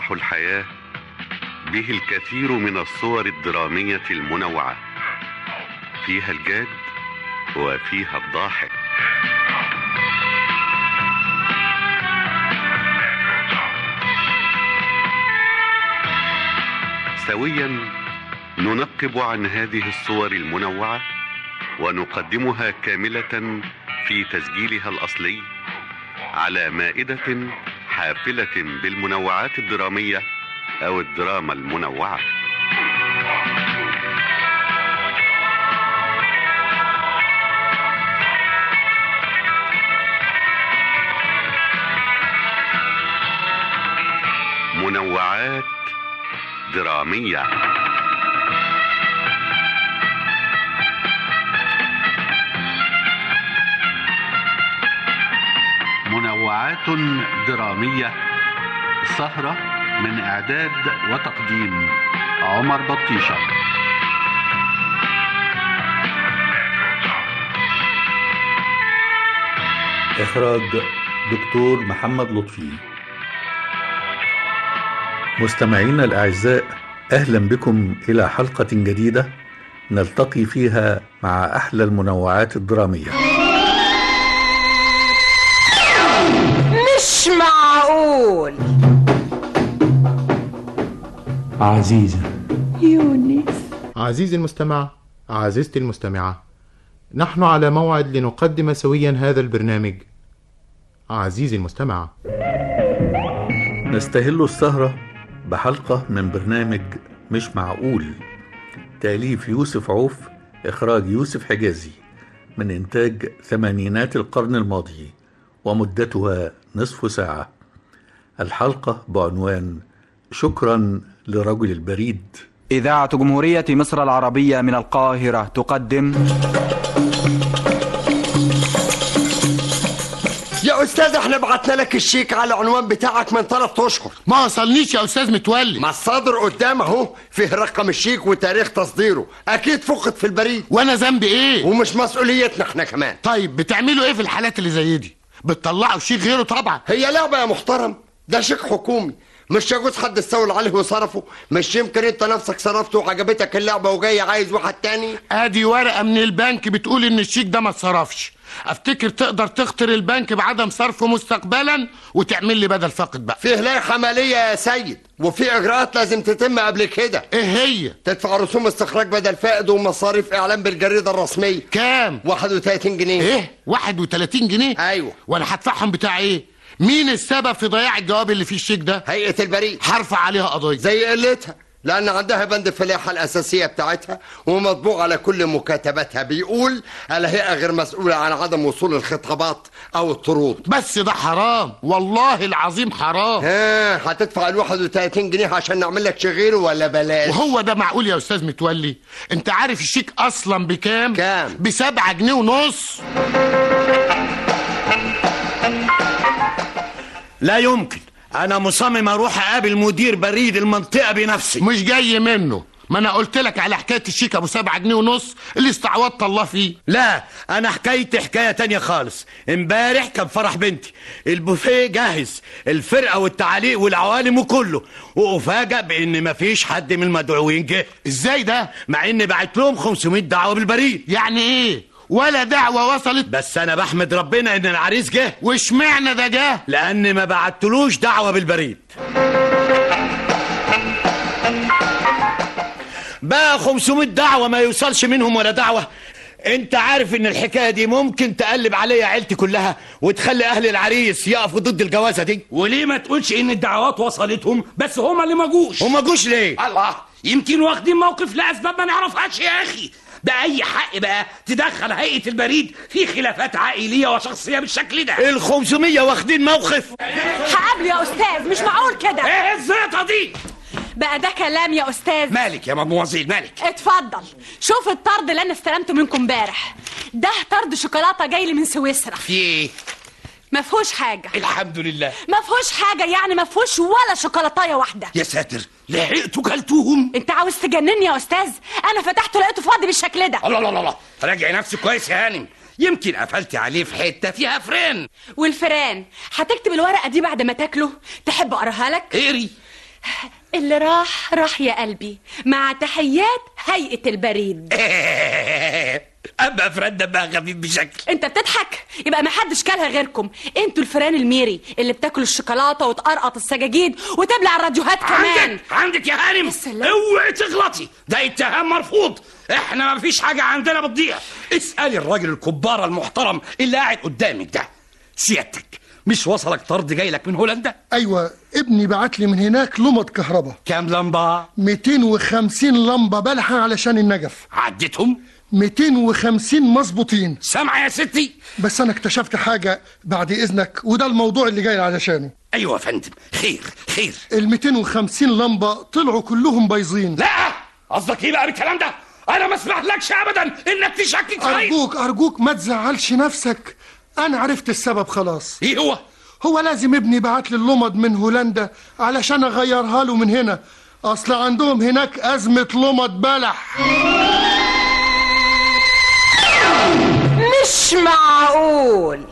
مسرح الحياة به الكثير من الصور الدرامية المنوعة فيها الجاد وفيها الضاحك سويا ننقب عن هذه الصور المنوعة ونقدمها كاملة في تسجيلها الأصلي على مائدة حافلة بالمنوعات الدرامية أو الدراما المنوعة منوعات درامية منوعات درامية سهرة من إعداد وتقديم عمر بطيشة إخراج دكتور محمد لطفي مستمعينا الأعزاء أهلا بكم إلى حلقة جديدة نلتقي فيها مع أحلى المنوعات الدرامية مش معقول عزيزة يونس عزيزي المستمع عزيزتي المستمعة نحن على موعد لنقدم سويا هذا البرنامج عزيزي المستمع نستهل السهرة بحلقة من برنامج مش معقول تأليف يوسف عوف إخراج يوسف حجازي من إنتاج ثمانينات القرن الماضي ومدتها نصف ساعة الحلقة بعنوان شكرا لرجل البريد إذاعة جمهورية مصر العربية من القاهرة تقدم يا استاذ احنا بعتنا لك الشيك على العنوان بتاعك من ثلاث اشهر ما وصلنيش يا استاذ متولي ما الصادر قدام اهو فيه رقم الشيك وتاريخ تصديره اكيد فقد في البريد وانا ذنبي ايه ومش مسؤوليتنا احنا كمان طيب بتعملوا ايه في الحالات اللي زي دي بتطلعوا شيك غيره طبعا هي لعبه يا محترم ده شيك حكومي مش يجوز حد استولى عليه وصرفه مش يمكن انت نفسك صرفته وعجبتك اللعبه وجاي عايز واحد تاني ادي ورقه من البنك بتقول ان الشيك ده ما اتصرفش افتكر تقدر تخطر البنك بعدم صرفه مستقبلا وتعمل لي بدل فاقد بقى فيه لائحه ماليه يا سيد وفي اجراءات لازم تتم قبل كده ايه هي تدفع رسوم استخراج بدل فائد ومصاريف اعلان بالجريده الرسميه كام 31 جنيه ايه 31 جنيه ايوه وانا هدفعهم بتاع ايه مين السبب في ضياع الجواب اللي فيه الشيك ده هيئه البريد هرفع عليها قضيه زي قلتها لان عندها بند في اللائحه الاساسيه بتاعتها ومطبوع على كل مكاتباتها بيقول الهيئه غير مسؤوله عن عدم وصول الخطابات او الطرود بس ده حرام والله العظيم حرام ها هتدفع ال 31 جنيه عشان نعمل لك شغيره ولا بلاش وهو ده معقول يا استاذ متولي انت عارف الشيك اصلا بكام كام؟ بسبعة جنيه ونص لا يمكن انا مصمم اروح اقابل مدير بريد المنطقه بنفسي مش جاي منه ما انا قلت لك على حكايه الشيك ابو سبعة جنيه ونص اللي استعوضت الله فيه لا انا حكايتي حكايه تانية خالص امبارح كان فرح بنتي البوفيه جاهز الفرقه والتعليق والعوالم وكله وافاجئ بان مفيش حد من المدعوين جه ازاي ده مع اني بعت لهم 500 دعوه بالبريد يعني ايه ولا دعوه وصلت بس انا بحمد ربنا ان العريس جه واشمعنى ده جه لاني ما بعتلوش دعوه بالبريد بقى 500 دعوه ما يوصلش منهم ولا دعوه انت عارف ان الحكايه دي ممكن تقلب عليا عيلتي كلها وتخلي اهل العريس يقفوا ضد الجوازه دي وليه ما تقولش ان الدعوات وصلتهم بس هما اللي ما جوش وما جوش ليه الله يمكن واخدين موقف لاسباب ما نعرفهاش يا اخي بأي حق بقى تدخل هيئة البريد في خلافات عائلية وشخصية بالشكل ده ال 500 واخدين موقف هقابله يا استاذ مش معقول كده ايه الزيطة دي بقى ده كلام يا استاذ مالك يا مدموزيل مالك اتفضل شوف الطرد اللي انا استلمته منكم امبارح ده طرد شوكولاته جاي لي من سويسرا في ايه ما فيهوش حاجه الحمد لله ما فيهوش حاجه يعني ما فيهوش ولا شوكولاتايه واحده يا ساتر لحقتوا كلتوهم انت عاوز تجنني يا استاذ انا فتحته لقيته فاضي بالشكل ده الله الله الله راجعي نفسك كويس يا هانم يمكن قفلتي عليه في حته فيها فرين والفران هتكتب الورقه دي بعد ما تاكله تحب اقراها لك اقري اللي راح راح يا قلبي مع تحيات هيئة البريد اما فرد بقى خفيف بشكل انت بتضحك يبقى ما حدش كلها غيركم انتوا الفيران الميري اللي بتاكل الشوكولاته وتقرقط السجاجيد وتبلع الراديوهات كمان عندك عندك يا هانم اوعي تغلطي ده اتهام مرفوض احنا ما فيش حاجه عندنا بتضيع اسالي الراجل الكبار المحترم اللي قاعد قدامك ده سيادتك مش وصلك طرد جاي لك من هولندا ايوه ابني بعت لي من هناك لمض كهرباء كام لمبه 250 لمبه بلحه علشان النجف عديتهم 250 مظبوطين سامعه يا ستي بس انا اكتشفت حاجه بعد اذنك وده الموضوع اللي جاي علشانه ايوه يا فندم خير خير ال 250 لمبه طلعوا كلهم بايظين لا قصدك ايه بقى بالكلام ده انا ما اسمحلكش ابدا انك تشكك فيا ارجوك ارجوك ما تزعلش نفسك انا عرفت السبب خلاص ايه هو هو لازم ابني بعت لي اللمض من هولندا علشان اغيرها له من هنا اصل عندهم هناك ازمه لمض بلح مش معقول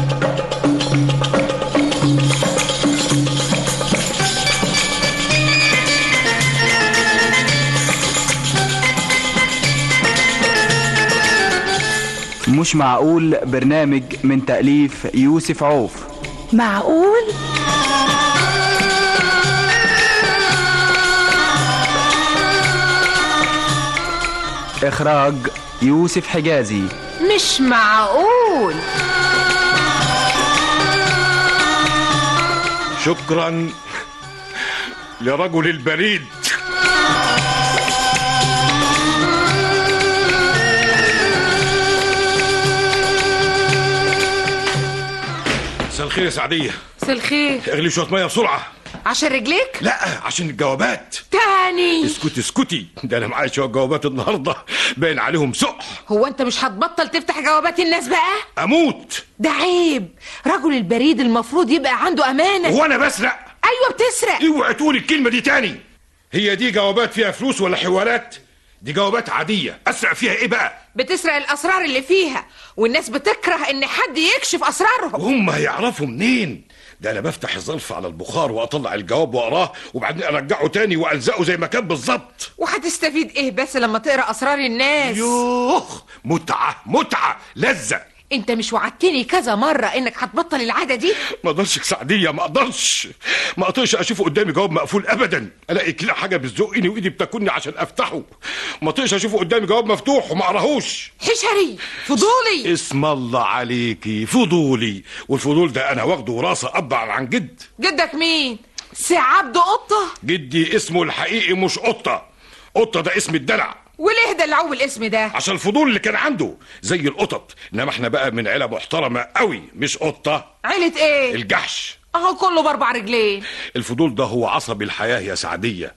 مش معقول برنامج من تأليف يوسف عوف معقول إخراج يوسف حجازي مش معقول شكرا لرجل البريد مساء الخير يا سعدية مساء الخير اغلي شوية مية بسرعة عشان رجليك لا عشان الجوابات تاني اسكتي اسكتي ده انا معايا شوية جوابات النهاردة باين عليهم سقح هو انت مش هتبطل تفتح جوابات الناس بقى اموت ده عيب رجل البريد المفروض يبقى عنده امانه هو انا بسرق ايوه بتسرق اوعي تقولي الكلمة دي تاني هي دي جوابات فيها فلوس ولا حوالات دي جوابات عادية اسرق فيها ايه بقى بتسرق الاسرار اللي فيها والناس بتكره ان حد يكشف اسرارهم وهم هيعرفوا منين ده انا بفتح الظرف على البخار واطلع الجواب واقراه وبعدين ارجعه تاني والزقه زي ما كان بالظبط وهتستفيد ايه بس لما تقرا اسرار الناس يوخ متعه متعه لذه انت مش وعدتني كذا مره انك هتبطل العاده دي ما اقدرش سعديه ما اقدرش ما اقدرش اشوف قدامي جواب مقفول ابدا الاقي كده حاجه بتزقني وايدي بتاكلني عشان افتحه ما اقدرش اشوف قدامي جواب مفتوح وما اقراهوش حشري فضولي اسم الله عليكي فضولي والفضول ده انا واخده وراثه اب عن جد جدك مين سي عبد قطه جدي اسمه الحقيقي مش قطه قطه ده اسم الدلع وليه دلعوه بالاسم ده عشان الفضول اللي كان عنده زي القطط انما احنا بقى من عيله محترمه قوي مش قطه عيله ايه الجحش اهو كله باربع رجلين الفضول ده هو عصب الحياه يا سعديه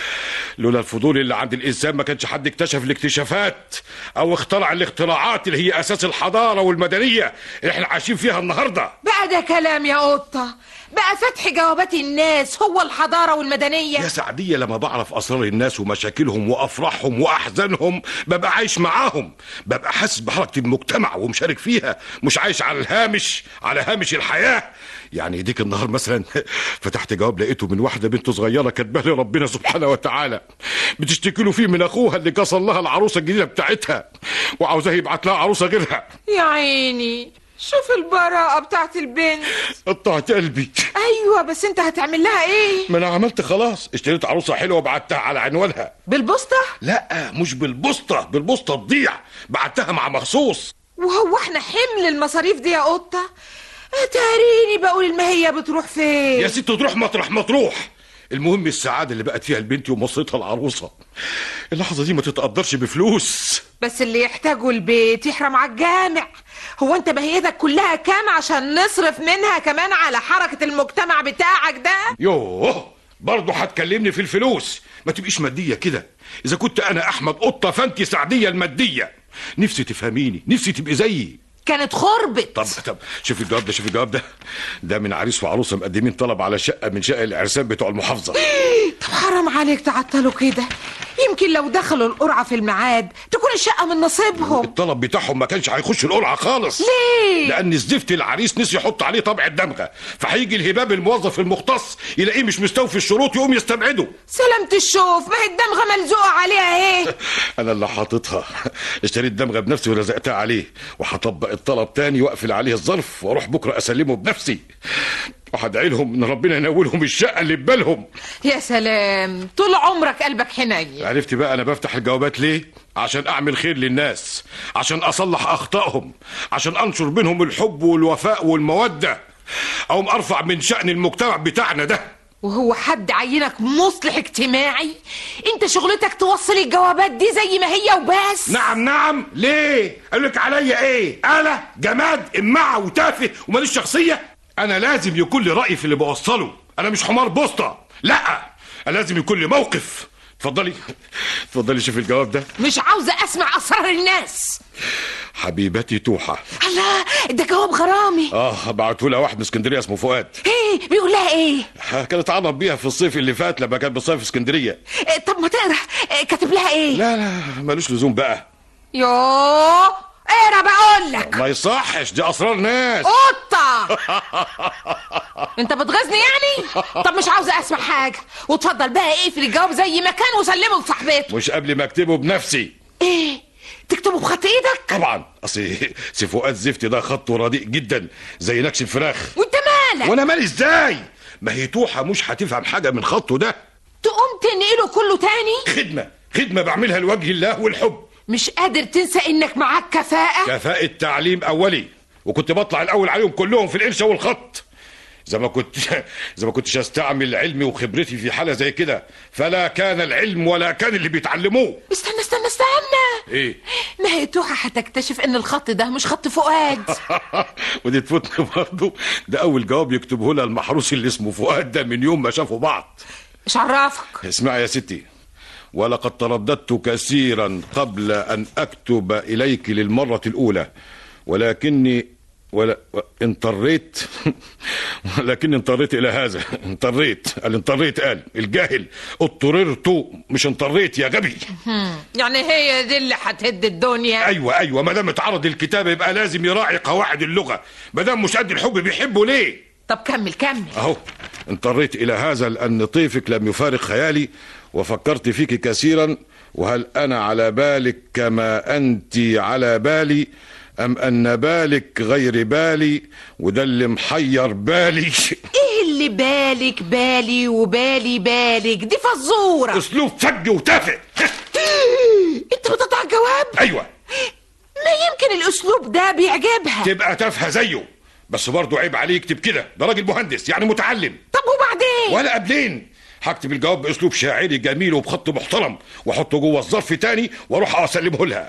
لولا الفضول اللي عند الانسان ما كانش حد اكتشف الاكتشافات او اخترع الاختراعات اللي هي اساس الحضاره والمدنيه اللي احنا عايشين فيها النهارده بقى ده كلام يا قطه بقى فتح جوابات الناس هو الحضاره والمدنيه يا سعدية لما بعرف أسرار الناس ومشاكلهم وأفراحهم وأحزانهم ببقى عايش معاهم ببقى حاسس بحركة المجتمع ومشارك فيها مش عايش على الهامش على هامش الحياة يعني ديك النهار مثلا فتحت جواب لقيته من واحدة بنت صغيرة كاتبه لي ربنا سبحانه وتعالى بتشتكي له فيه من أخوها اللي كسر لها العروسة الجديدة بتاعتها وعاوزاه يبعت لها عروسة غيرها يا عيني شوف البراءة بتاعت البنت قطعت قلبي ايوه بس انت هتعمل لها ايه ما انا عملت خلاص اشتريت عروسة حلوة وبعتها على عنوانها بالبوسطة لا مش بالبوسطة بالبوسطة تضيع بعتها مع مخصوص وهو احنا حمل المصاريف دي يا قطة تاريني بقول المهية بتروح فين يا ست تروح مطرح ما تروح المهم السعادة اللي بقت فيها البنت ومصيتها العروسة اللحظة دي ما تتقدرش بفلوس بس اللي يحتاجه البيت يحرم على الجامع هو انت مهيتك كلها كام عشان نصرف منها كمان على حركة المجتمع بتاعك ده يوه برضه هتكلمني في الفلوس ما تبقيش مادية كده إذا كنت أنا أحمد قطة فأنت سعدية المادية نفسي تفهميني نفسي تبقي زيي كانت خربت طب طب شوف الجواب ده شوف الجواب ده ده من عريس وعروسه مقدمين طلب على شقه من شقق العرسان بتوع المحافظه طب حرام عليك تعطلوا كده يمكن لو دخلوا القرعة في الميعاد تكون شقة من نصيبهم الطلب بتاعهم ما كانش هيخش القرعه خالص ليه؟ لان زفت العريس نسي يحط عليه طبع الدمغه فهيجي الهباب الموظف المختص يلاقيه مش مستوفي الشروط يقوم يستبعده سلامة الشوف ما هي الدمغة ملزوقة عليها اهي انا اللي حاططها اشتريت دمغه بنفسي ولزقتها عليه وهطبق الطلب تاني واقفل عليه الظرف واروح بكره اسلمه بنفسي وهدعي لهم ان ربنا ينولهم الشقه اللي ببالهم يا سلام طول عمرك قلبك حنين عرفت بقى انا بفتح الجوابات ليه عشان اعمل خير للناس عشان اصلح اخطائهم عشان انشر بينهم الحب والوفاء والموده او ارفع من شان المجتمع بتاعنا ده وهو حد عينك مصلح اجتماعي انت شغلتك توصل الجوابات دي زي ما هي وبس نعم نعم ليه قال لك عليا ايه انا جماد امعه وتافه وماليش شخصيه انا لازم يكون لي راي في اللي بوصله انا مش حمار بوسطه لا أنا لازم يكون لي موقف اتفضلي اتفضلي شوفي الجواب ده مش عاوزة اسمع اسرار الناس حبيبتي توحة الله ده جواب غرامي اه بعته لها واحد من اسكندريه اسمه فؤاد ايه بيقول لها ايه كانت عرب بيها في الصيف اللي فات لما كانت بتصيف في اسكندريه إيه، طب ما تقرا إيه، كاتب لها ايه لا لا ملوش لزوم بقى يوه اقرا بقول لك ما يصحش دي اسرار ناس قطة انت بتغيظني يعني طب مش عاوزة اسمع حاجة وتفضل بقى اقفل الجواب زي ما كان وسلمه لصاحبته مش قبل ما اكتبه بنفسي ايه تكتبه بخط ايدك طبعا اصل سي فؤاد زفتي ده خطه رديء جدا زي نكش الفراخ وانت مالك وانا مالي ازاي ما هي توحة مش هتفهم حاجه من خطه ده تقوم تنقله كله تاني خدمه خدمه بعملها لوجه الله والحب مش قادر تنسى انك معاك كفاءة كفاءة تعليم أولي وكنت بطلع الأول عليهم كلهم في القرشة والخط إذا ما كنت إذا ما كنتش أستعمل علمي وخبرتي في حالة زي كده فلا كان العلم ولا كان اللي بيتعلموه استنى استنى استنى إيه ما هي توحة هتكتشف ان الخط ده مش خط فؤاد ودي تفوتني برضه ده أول جواب يكتبه لها المحروس اللي اسمه فؤاد ده من يوم ما شافوا بعض مش عرفك اسمعي يا ستي ولقد ترددت كثيرا قبل أن أكتب إليك للمرة الأولى ولكني ولا انطريت ولكني انطريت إلى هذا انطريت قال انطريت قال الجاهل اضطررت مش انطريت يا غبي هم، يعني هي دي اللي هتهد الدنيا ايوه ايوه ما دام اتعرض الكتاب يبقى لازم يراعي قواعد اللغه ما دام مش قد الحب بيحبه ليه طب كمل كمل اهو اضطريت الى هذا لان طيفك لم يفارق خيالي وفكرت فيك كثيرا وهل انا على بالك كما انت على بالي ام ان بالك غير بالي وده اللي محير بالي ايه اللي بالك بالي وبالي بالك دي فزورة اسلوب فج وتافه انت بتقطع الجواب ايوه ما يمكن الاسلوب ده بيعجبها تبقى تافهه زيه بس برضه عيب عليه يكتب كده ده راجل مهندس يعني متعلم طب وبعدين ولا قبلين هكتب الجواب باسلوب شاعري جميل وبخط محترم واحطه جوه الظرف تاني واروح اسلمه لها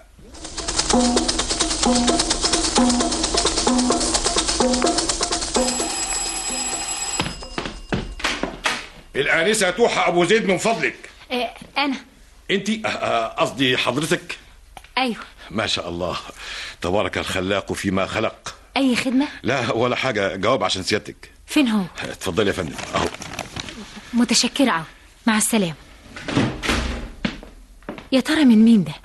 الآنسة توحى أبو زيد من فضلك إيه انا أنت قصدي حضرتك ايوه ما شاء الله تبارك الخلاق فيما خلق اي خدمه لا ولا حاجة جواب عشان سيادتك فين هو اتفضلي يا فندم أهو متشكره أوي. مع السلامه يا ترى من مين ده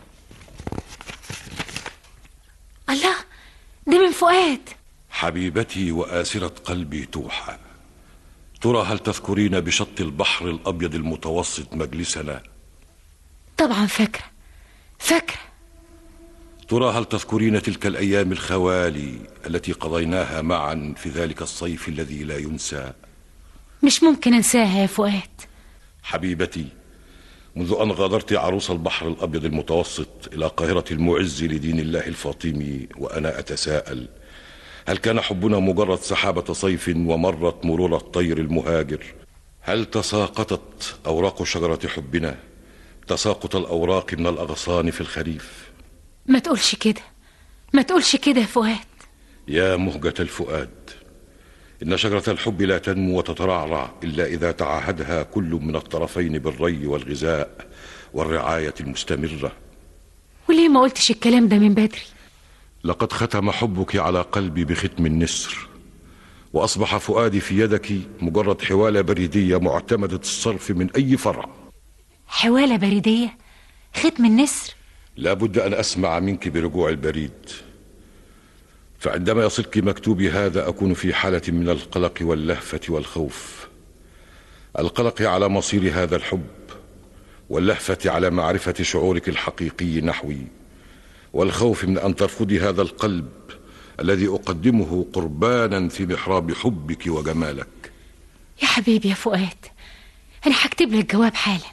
الله ده من فؤاد حبيبتي وآسرة قلبي توحى ترى هل تذكرين بشط البحر الأبيض المتوسط مجلسنا طبعا فاكره فاكره ترى هل تذكرين تلك الأيام الخوالي التي قضيناها معا في ذلك الصيف الذي لا ينسى مش ممكن انساها يا فؤاد حبيبتي منذ أن غادرت عروس البحر الأبيض المتوسط إلى قاهرة المعز لدين الله الفاطمي وأنا أتساءل هل كان حبنا مجرد سحابة صيف ومرت مرور الطير المهاجر هل تساقطت أوراق شجرة حبنا تساقط الأوراق من الأغصان في الخريف ما تقولش كده ما تقولش كده يا فؤاد يا مهجة الفؤاد إن شجرة الحب لا تنمو وتترعرع إلا إذا تعاهدها كل من الطرفين بالري والغذاء والرعاية المستمرة وليه ما قلتش الكلام ده من بدري لقد ختم حبك على قلبي بختم النسر وأصبح فؤادي في يدك مجرد حوالة بريدية معتمدة الصرف من أي فرع حوالة بريدية ختم النسر لابد أن أسمع منك برجوع البريد فعندما يصلك مكتوبي هذا أكون في حالة من القلق واللهفة والخوف القلق على مصير هذا الحب واللهفة على معرفة شعورك الحقيقي نحوي والخوف من أن ترفضي هذا القلب الذي أقدمه قربانا في محراب حبك وجمالك يا حبيبي يا فؤاد انا هكتب لك جواب حالا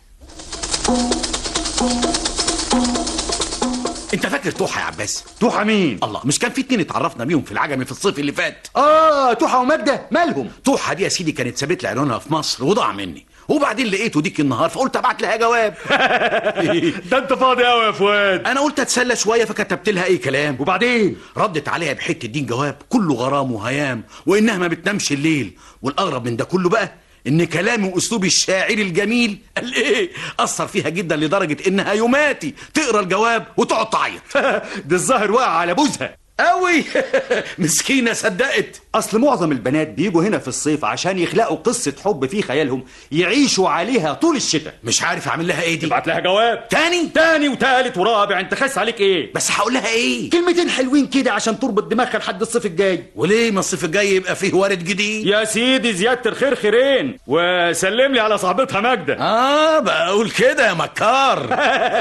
انت فاكر توحة يا عباس توحة مين الله مش كان في اتنين اتعرفنا بيهم في العجمي في الصيف اللي فات اه توحة ومجدة مالهم توحة دي يا سيدي كانت سابت لي عنوانها في مصر وضاع مني وبعدين لقيته ديك النهار فقلت ابعت لها جواب ده انت فاضي قوي يا فؤاد انا قلت اتسلى شويه فكتبت لها اي كلام وبعدين ردت عليها بحته دين جواب كله غرام وهيام وانها ما بتنامش الليل والاغرب من ده كله بقى ان كلامي واسلوبي الشاعري الجميل قال ايه اثر فيها جدا لدرجه انها يوماتي تقرا الجواب وتقعد تعيط ده الظاهر واقع على بوزها قوي مسكينه صدقت اصل معظم البنات بيجوا هنا في الصيف عشان يخلقوا قصه حب في خيالهم يعيشوا عليها طول الشتاء مش عارف اعمل لها ايه دي ابعت لها جواب تاني تاني وتالت ورابع انت خاس عليك ايه بس هقول لها ايه كلمتين حلوين كده عشان تربط دماغها لحد الصيف الجاي وليه ما الصيف الجاي يبقى فيه وارد جديد يا سيدي زياده الخير خيرين وسلم لي على صاحبتها ماجده اه بقول كده يا مكار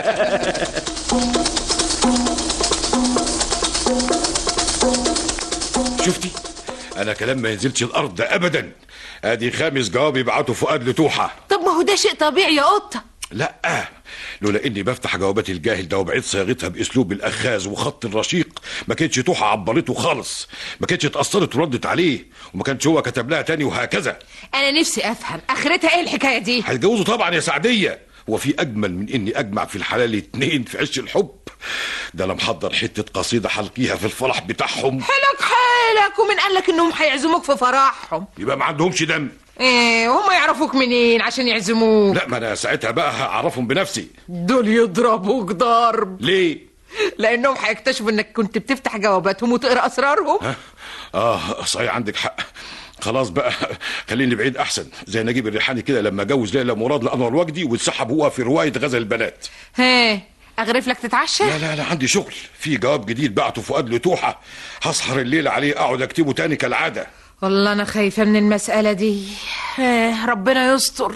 شفتي أنا كلام ما ينزلش الأرض ده أبدا أدي خامس جواب يبعته فؤاد لتوحة طب ما هو ده شيء طبيعي يا قطة لا لولا اني بفتح جوابات الجاهل ده وبعيد صياغتها باسلوب الاخاذ وخط الرشيق ما كانتش توحة عبرته خالص ما كانتش اتاثرت وردت عليه وما كانش هو كتب لها تاني وهكذا انا نفسي افهم اخرتها ايه الحكايه دي هيتجوزوا طبعا يا سعديه وفي اجمل من اني اجمع في الحلال اتنين في عش الحب ده انا محضر حته قصيده حلقيها في الفرح بتاعهم حلك حالك ومن قال لك انهم هيعزموك في فرحهم يبقى ما عندهمش دم ايه وهم يعرفوك منين عشان يعزموك لا ما انا ساعتها بقى هعرفهم بنفسي دول يضربوك ضرب ليه لانهم هيكتشفوا انك كنت بتفتح جواباتهم وتقرا اسرارهم ها؟ اه صحيح عندك حق خلاص بقى خليني بعيد احسن زي نجيب الريحاني كده لما جوز ليلى مراد لانور وجدي واتسحب هو في روايه غزل البنات ها اغرف لك تتعشى لا لا لا عندي شغل في جواب جديد بعته فؤاد لتوحه هسهر الليله عليه اقعد اكتبه تاني كالعاده والله انا خايفه من المساله دي آه ربنا يستر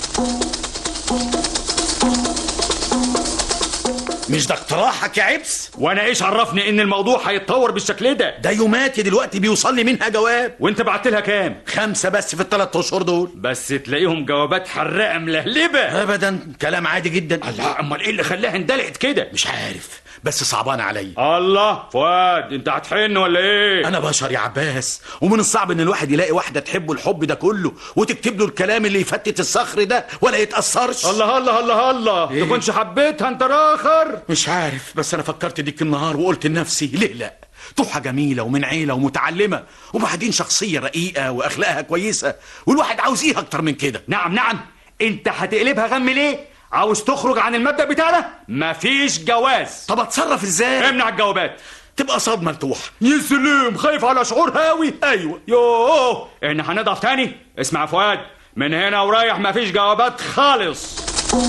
مش ده اقتراحك يا عبس وانا ايش عرفني ان الموضوع هيتطور بالشكل ده ده يوماتي دلوقتي بيوصل لي منها جواب وانت بعت لها كام خمسة بس في الثلاث اشهر دول بس تلاقيهم جوابات حراقه ملهلبه ابدا كلام عادي جدا الله امال ايه اللي خلاها اندلقت كده مش عارف بس صعبان عليا الله فؤاد انت هتحن ولا ايه انا بشر يا عباس ومن الصعب ان الواحد يلاقي واحده تحبه الحب ده كله وتكتب له الكلام اللي يفتت الصخر ده ولا يتاثرش الله الله الله الله إيه؟ تكونش حبيتها انت راخر مش عارف بس انا فكرت ديك النهار وقلت لنفسي ليه لا توحة جميلة ومن عيلة ومتعلمة وبعدين شخصية رقيقة وأخلاقها كويسة والواحد عاوز إيه أكتر من كده نعم نعم انت هتقلبها غم ليه عاوز تخرج عن المبدأ بتاعنا مفيش جواز طب اتصرف ازاي امنع الجوابات تبقى صدمة لتوحة يا سلام خايف على شعور هاوي ايوه يوه احنا هنضعف تاني اسمع يا فؤاد من هنا ورايح مفيش جوابات خالص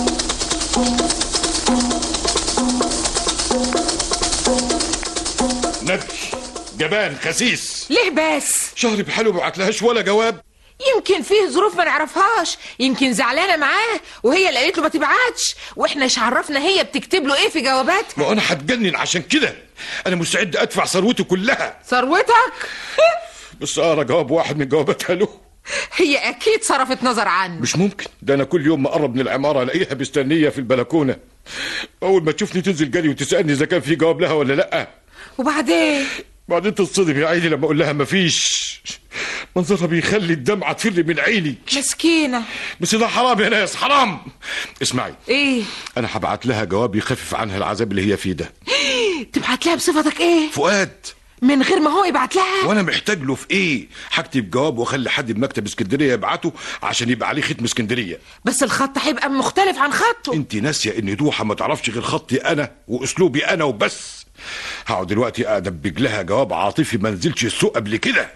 نبي جبان خسيس ليه بس شهري بحاله بعت لهاش ولا جواب يمكن فيه ظروف ما نعرفهاش يمكن زعلانه معاه وهي اللي قالت له ما تبعتش واحنا ايش عرفنا هي بتكتب له ايه في جواباتها ما انا هتجنن عشان كده انا مستعد ادفع ثروتي كلها ثروتك بس اقرا جواب واحد من جواباتها له هي اكيد صرفت نظر عنه مش ممكن ده انا كل يوم ما اقرب من العماره الاقيها مستنيه في البلكونه اول ما تشوفني تنزل جري وتسالني اذا كان في جواب لها ولا لا وبعدين بعدين تتصدم يا عيني لما اقول لها مفيش منظرها بيخلي الدمعه تفر من عيني مسكينه بس ده حرام يا ناس حرام اسمعي ايه انا هبعت لها جواب يخفف عنها العذاب اللي هي فيه ده تبعت لها بصفتك ايه فؤاد من غير ما هو يبعت لها وانا محتاج له في ايه هكتب جواب واخلي حد بمكتب اسكندريه يبعته عشان يبقى عليه ختم اسكندريه بس الخط هيبقى مختلف عن خطه انت ناسيه ان دوحه ما تعرفش غير خطي انا واسلوبي انا وبس هقعد دلوقتي ادبج لها جواب عاطفي ما نزلش السوق قبل كده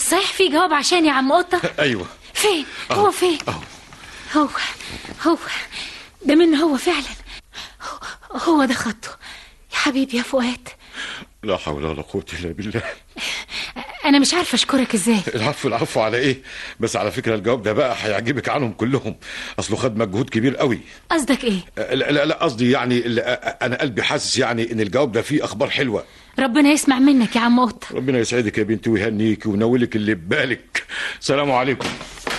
صحيح في جواب عشان يا عم قطة ايوه فين هو فين هو هو ده منه هو فعلا هو- هو ده خطه يا حبيبي يا فؤاد لا حول ولا قوه الا بالله انا مش عارفه اشكرك ازاي العفو العفو على ايه بس على فكره الجواب ده بقى هيعجبك عنهم كلهم اصله خد مجهود كبير قوي قصدك ايه لا لا, لا قصدي يعني لا، انا قلبي حاسس يعني ان الجواب ده فيه اخبار حلوه ربنا يسمع منك يا عم قطة ربنا يسعدك يا بنتي ويهنيك وينولك اللي ببالك سلام عليكم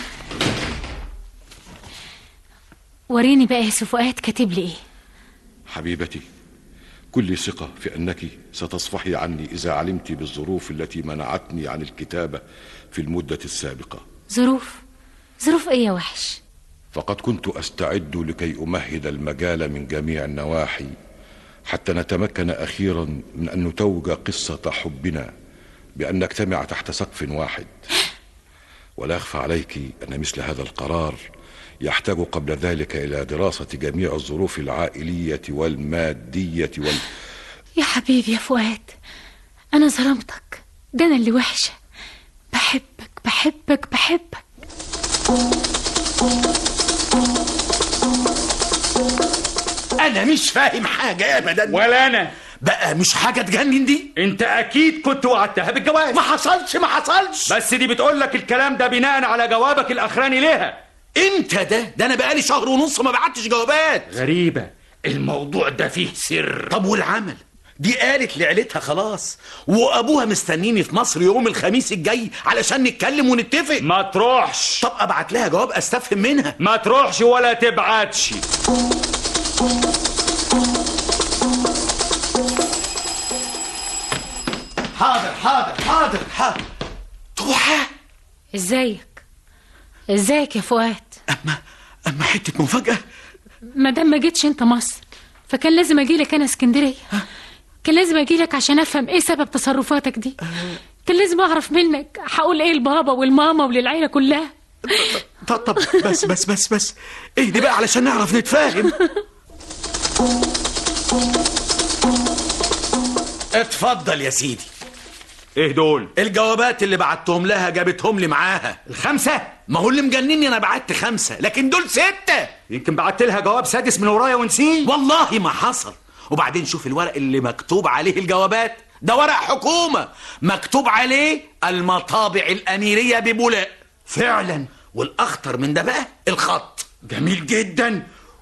وريني بقى يا سي فؤاد كاتب لي ايه حبيبتي كل ثقة في أنك ستصفحي عني إذا علمت بالظروف التي منعتني عن الكتابة في المدة السابقة ظروف ظروف ايه يا وحش فقد كنت أستعد لكي أمهد المجال من جميع النواحي حتى نتمكن أخيرا من أن نتوج قصة حبنا بأن نجتمع تحت سقف واحد ولا يخفى عليك أن مثل هذا القرار يحتاج قبل ذلك إلى دراسة جميع الظروف العائلية والمادية وال... يا حبيبي يا فؤاد انا ظلمتك ده انا اللي وحشه بحبك بحبك بحبك انا مش فاهم حاجه ابدا ولا انا بقى مش حاجه تجنن دي انت اكيد كنت وعدتها بالجواز ما حصلش ما حصلش بس دي بتقول لك الكلام ده بناء على جوابك الاخراني ليها امتى ده ده انا بقالي شهر ونص ما بعتش جوابات غريبه الموضوع ده فيه سر طب والعمل دي قالت لعيلتها خلاص وابوها مستنيني في مصر يوم الخميس الجاي علشان نتكلم ونتفق ما تروحش طب ابعت لها جواب استفهم منها ما تروحش ولا تبعتش حاضر حاضر حاضر حاضر توحى ازيك ازيك يا فؤاد اما حته مفاجاه ما دام ما جيتش انت مصر فكان لازم اجي لك انا اسكندريه كان لازم اجي لك عشان افهم ايه سبب تصرفاتك دي كان لازم اعرف منك هقول ايه لبابا والماما وللعيله كلها طب طب بس بس بس بس اهدي بقى علشان نعرف نتفاهم اتفضل يا سيدي ايه دول الجوابات اللي بعتهم لها جابتهم لي معاها الخمسه ما هو اللي مجنني انا بعت خمسة لكن دول ستة يمكن بعت لها جواب سادس من ورايا ونسيه والله ما حصل وبعدين شوف الورق اللي مكتوب عليه الجوابات ده ورق حكومة مكتوب عليه المطابع الأميرية ببولاق فعلا والأخطر من ده بقى الخط جميل جدا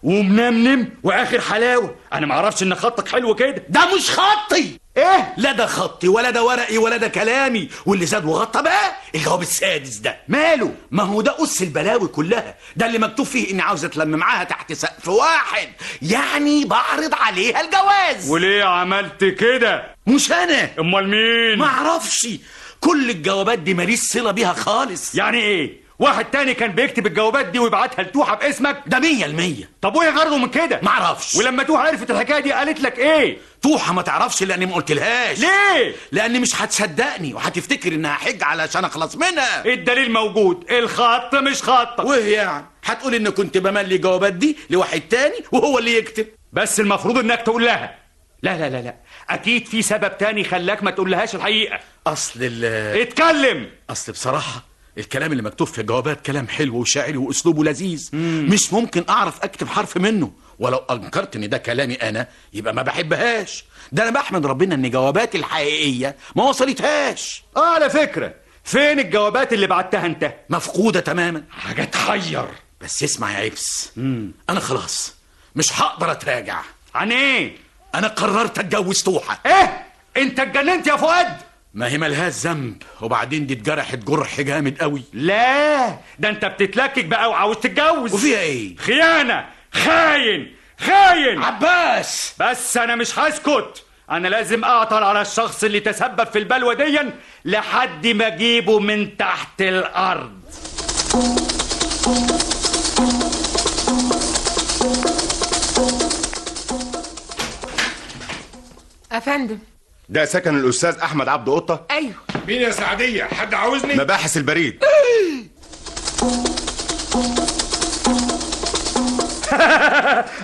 ومنمنم واخر حلاوه انا ما اعرفش ان خطك حلو كده ده مش خطي ايه لا ده خطي ولا ده ورقي ولا ده كلامي واللي زاد وغطى بقى الجواب السادس ده ماله ما هو ده أس البلاوي كلها ده اللي مكتوب فيه إني عاوز أتلم معاها تحت سقف واحد يعني بعرض عليها الجواز وليه عملت كده مش أنا امال مين ما أعرفش كل الجوابات دي ماليش صلة بيها خالص يعني ايه واحد تاني كان بيكتب الجوابات دي ويبعتها لتوحة باسمك ده مية المية طب وايه غرضه من كده معرفش ولما توحة عرفت الحكايه دي قالت لك ايه توحة ما تعرفش لأني ما قلتلهاش ليه لأني مش هتصدقني وهتفتكر إنها حج علشان أخلص منها الدليل موجود الخط مش خطك وإيه يعني هتقول إن كنت بملي الجوابات دي لواحد تاني وهو اللي يكتب بس المفروض انك تقول لها لا لا لا لا اكيد في سبب تاني خلاك ما تقول لهاش الحقيقه أصل ال اتكلم أصل بصراحة الكلام اللي مكتوب في الجوابات كلام حلو وشاعري واسلوبه لذيذ مم. مش ممكن اعرف اكتب حرف منه ولو انكرت ان ده كلامي انا يبقى ما بحبهاش ده انا بحمد ربنا ان جواباتي الحقيقيه ما وصلتهاش اه على فكره فين الجوابات اللي بعتها انت مفقوده تماما حاجه تحير بس اسمع يا عبس مم. انا خلاص مش هقدر اتراجع عن ايه انا قررت اتجوز توحه ايه انت اتجننت يا فؤاد ما هي ملهاش ذنب وبعدين دي اتجرحت جرح جامد قوي لا ده انت بتتلكك بقى وعاوز تتجوز وفيها ايه خيانه خاين خاين عباس بس انا مش هسكت انا لازم اعطل على الشخص اللي تسبب في البلوى ديا لحد ما اجيبه من تحت الارض افندم ده سكن الاستاذ احمد عبد قطه ايوه مين يا سعديه حد عاوزني مباحث البريد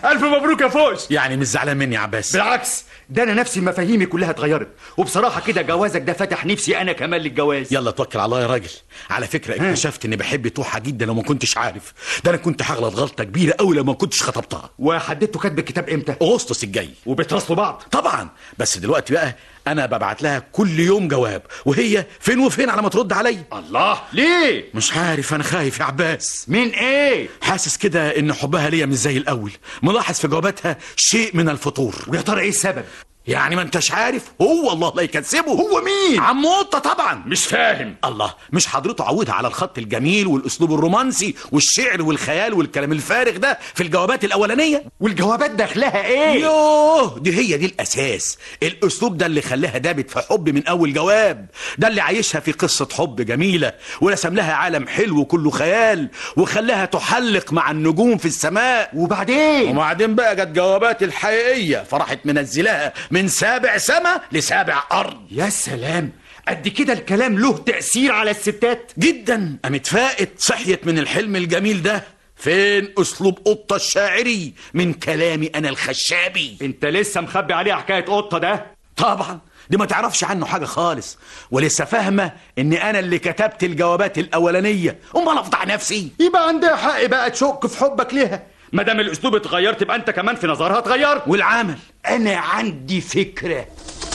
الف مبروك يا فوز يعني مش زعلان مني يا عباس بالعكس ده انا نفسي مفاهيمي كلها اتغيرت وبصراحه كده جوازك ده فتح نفسي انا كمان للجواز يلا توكل على الله يا راجل على فكره اكتشفت اني بحب توحه جدا لو ما كنتش عارف ده انا كنت هغلط غلطه كبيره قوي لو ما كنتش خطبتها وحددتوا كاتب الكتاب امتى اغسطس الجاي وبتراسلوا بعض طبعا بس دلوقتي بقى انا ببعت لها كل يوم جواب وهي فين وفين على ما ترد عليا الله ليه مش عارف انا خايف يا عباس من ايه حاسس كده ان حبها ليا مش زي الاول ملاحظ في جواباتها شيء من الفتور ويا ترى ايه السبب يعني ما انتش عارف هو الله لا يكذبه هو مين عم قطه طبعا مش فاهم الله مش حضرته عودها على الخط الجميل والاسلوب الرومانسي والشعر والخيال والكلام الفارغ ده في الجوابات الاولانيه والجوابات داخلها ايه يوه دي هي دي الاساس الاسلوب ده اللي خلاها دابت في حب من اول جواب ده اللي عايشها في قصه حب جميله ورسم لها عالم حلو كله خيال وخلاها تحلق مع النجوم في السماء وبعدين وبعدين بقى جت جوابات الحقيقيه فراحت منزلاها من سابع سما لسابع ارض يا سلام قد كده الكلام له تأثير على الستات جدا قامت فاقت صحيت من الحلم الجميل ده فين اسلوب قطه الشاعري من كلامي انا الخشابي انت لسه مخبي عليها حكايه قطه ده طبعا دي ما تعرفش عنه حاجه خالص ولسه فاهمه ان انا اللي كتبت الجوابات الاولانيه امال افضح نفسي يبقى عندها حق بقى تشك في حبك ليها ما دام الاسلوب اتغير تبقى انت كمان في نظرها اتغيرت والعمل انا عندي فكره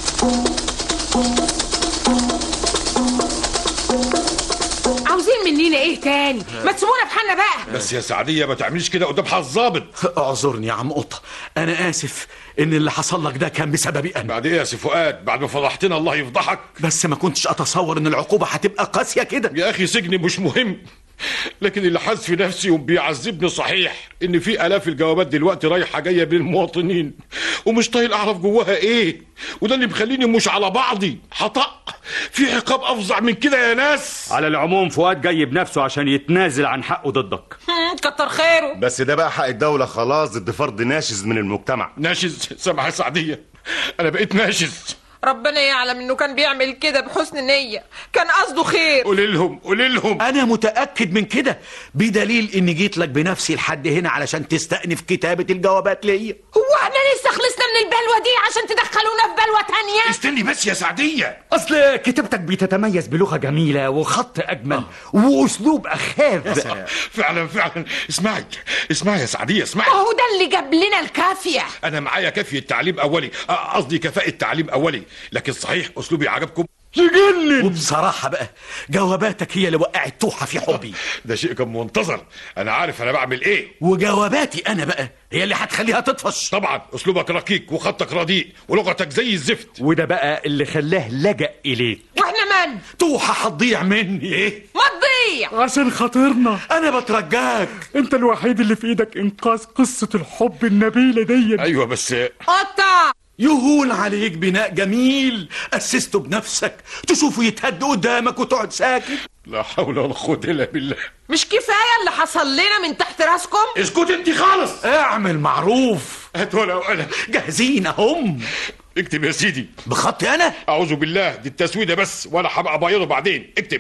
عاوزين مننا ايه تاني ما تسيبونا في حالنا بقى بس يا سعديه ما تعمليش كده قدام حظ الظابط اعذرني يا عم قطه انا اسف ان اللي حصل لك ده كان بسببي انا بعد ايه يا سي فؤاد بعد ما فضحتنا الله يفضحك بس ما كنتش اتصور ان العقوبه هتبقى قاسيه كده يا اخي سجني مش مهم لكن اللي حاس في نفسي وبيعذبني صحيح ان في الاف الجوابات دلوقتي رايحه جايه بين المواطنين ومش طايق اعرف جواها ايه وده اللي مخليني مش على بعضي حطق في عقاب افظع من كده يا ناس على العموم فؤاد جاي بنفسه عشان يتنازل عن حقه ضدك كتر خيره بس ده بقى حق الدولة خلاص ضد فرد ناشز من المجتمع ناشز سامح يا سعديه انا بقيت ناشز ربنا يعلم انه كان بيعمل كده بحسن نية كان قصده خير قولي لهم قولي لهم انا متاكد من كده بدليل اني جيت لك بنفسي لحد هنا علشان تستأنف كتابه الجوابات ليا هو احنا لسه خلصنا من البلوة دي عشان تدخلونا في بلوة تانية استني بس يا سعديه اصل كتابتك بتتميز بلغه جميله وخط اجمل واسلوب اخاذ فعلا فعلا اسمعي اسمعي يا سعديه اسمعي هو ده اللي جاب لنا الكافية انا معايا كافيه تعليم اولي أ- قصدي كفاءه تعليم اولي لكن صحيح اسلوبي عجبكم تجنن وبصراحة بقى جواباتك هي اللي وقعت توحة في حبي ده شيء كان منتظر انا عارف انا بعمل ايه وجواباتي انا بقى هي اللي هتخليها تطفش طبعا اسلوبك ركيك وخطك رديء ولغتك زي الزفت وده بقى اللي خلاه لجأ اليك واحنا من توحة هتضيع مني ايه ما تضيع عشان خاطرنا انا بترجاك انت الوحيد اللي في ايدك انقاذ قصه الحب النبيله دي ايوه بس قطع يهون عليك بناء جميل أسسته بنفسك تشوفه يتهد قدامك وتقعد ساكت لا حول ولا قوه الا بالله مش كفاية اللي حصل لنا من تحت راسكم اسكت انت خالص اعمل معروف هات ورقه وقلم جاهزين هم اكتب يا سيدي بخطي انا اعوذ بالله دي التسويده بس وانا هبقى بايظه بعدين اكتب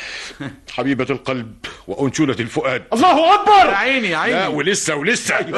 حبيبة القلب وأنشولة الفؤاد الله اكبر يا عيني يا لا عيني ولسه ولسه ايه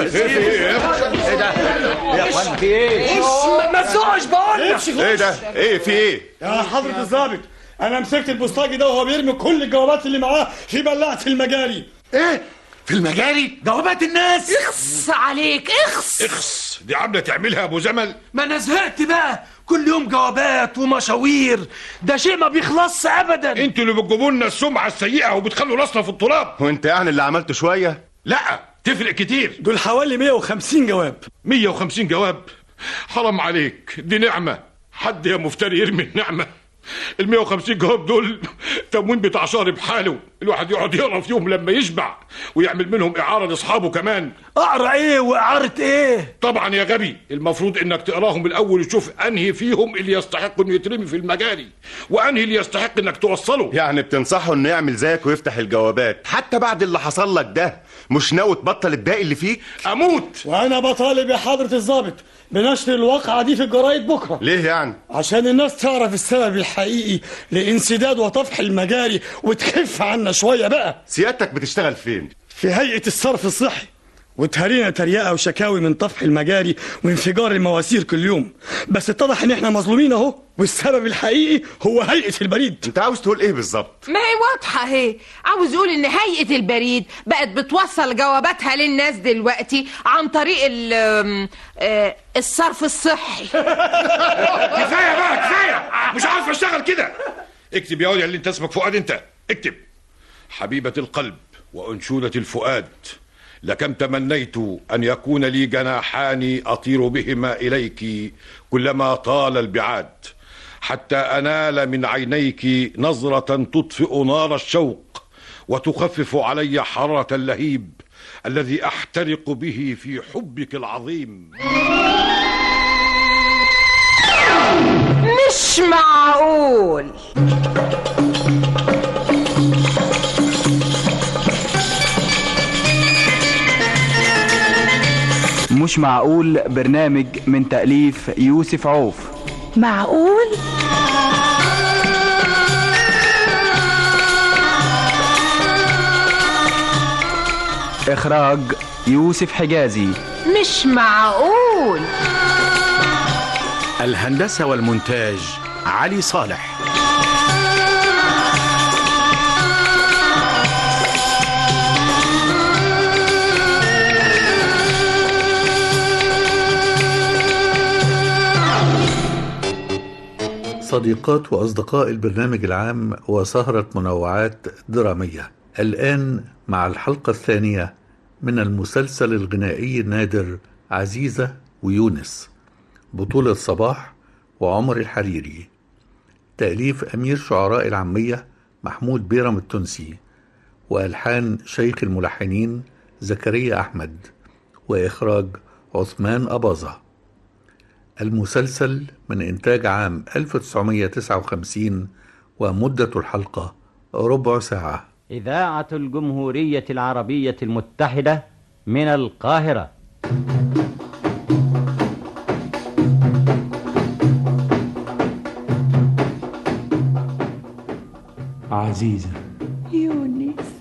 ده يا اخوان في ايه ما تزقش بقول ايه ده ايه في ايه يا حضرة الضابط أنا مسكت البوسطجي ده وهو بيرمي كل الجوابات اللي معاه في بلاعة المجاري ايه في المجاري جوابات الناس اخص عليك اخص اخس دي عامله تعملها ابو زمل ما انا زهقت بقى كل يوم جوابات ومشاوير ده شيء ما بيخلصش ابدا انتوا اللي بتجيبوا لنا السمعه السيئه وبتخلوا راسنا في التراب وانت يعني اللي عملته شوية لا تفرق كتير دول حوالي 150 جواب 150 جواب حرام عليك دي نعمه حد يا مفتري يرمي النعمه ال 150 جواب دول تموين بتاع شهر بحاله الواحد يقعد يقرا فيهم لما يشبع ويعمل منهم اعاره لاصحابه كمان اقرا ايه واعاره ايه طبعا يا غبي المفروض انك تقراهم الاول وتشوف انهي فيهم اللي يستحق انه يترمي في المجاري وانهي اللي يستحق انك توصله يعني بتنصحه انه يعمل زيك ويفتح الجوابات حتى بعد اللي حصل لك ده مش ناوي تبطل الداء اللي فيك اموت وأنا بطالب يا حضرة الضابط بنشر الواقعة دي في الجرايد بكرة ليه يعني عشان الناس تعرف السبب الحقيقي لانسداد وطفح المجاري وتخف عنا شوية بقى سيادتك بتشتغل فين في هيئة الصرف الصحي وتهرينا تريقة وشكاوي من طفح المجاري وانفجار المواسير كل يوم بس اتضح ان احنا مظلومين اهو والسبب الحقيقي هو هيئة البريد انت عاوز تقول ايه بالظبط ما هي واضحة اهي عاوز يقول ان هيئة البريد بقت بتوصل جواباتها للناس دلوقتي عن طريق ال آم، آه، الصرف الصحي كفايه بقى كفايه مش عارف اشتغل كده اكتب يا ولي اللي انت اسمك فؤاد انت اكتب حبيبة القلب وأنشودة الفؤاد لكم تمنيت أن يكون لي جناحان أطير بهما إليك كلما طال البعاد حتى أنال من عينيك نظرة تطفئ نار الشوق وتخفف علي حرارة اللهيب الذي أحترق به في حبك العظيم مش معقول مش معقول برنامج من تأليف يوسف عوف معقول إخراج يوسف حجازي مش معقول الهندسة والمونتاج علي صالح صديقات وأصدقاء البرنامج العام وسهرة منوعات درامية الآن مع الحلقة الثانية من المسلسل الغنائي النادر عزيزة ويونس بطولة صباح وعمر الحريري تأليف أمير شعراء العامية محمود بيرم التونسي وألحان شيخ الملحنين زكريا أحمد وإخراج عثمان أباظة المسلسل من إنتاج عام 1959 ومدة الحلقة ربع ساعة إذاعة الجمهورية العربية المتحدة من القاهرة عزيزة يونس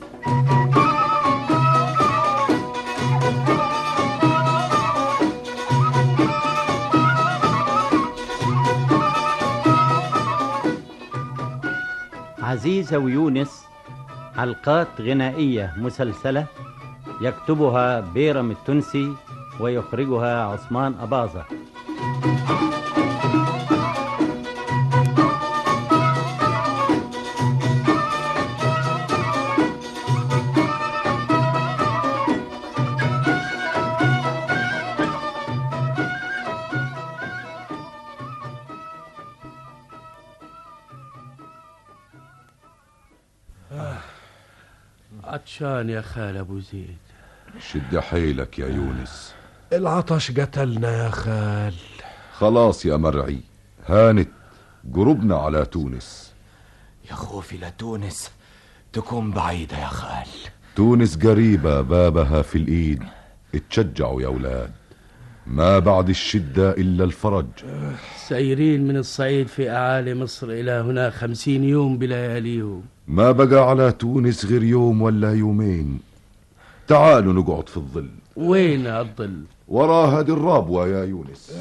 عزيزة ويونس حلقات غنائية مسلسلة يكتبها بيرم التونسي ويخرجها عثمان أباظة عطشان يا خال ابو زيد شد حيلك يا يونس العطش قتلنا يا خال خلاص يا مرعي هانت قربنا على تونس يا خوفي لتونس تكون بعيدة يا خال تونس قريبة بابها في الإيد اتشجعوا يا أولاد ما بعد الشدة إلا الفرج سايرين من الصعيد في أعالي مصر إلى هنا خمسين يوم بلياليهم ما بقى على تونس غير يوم ولا يومين تعالوا نقعد في الظل وين الظل ورا هذه الرابوة يا يونس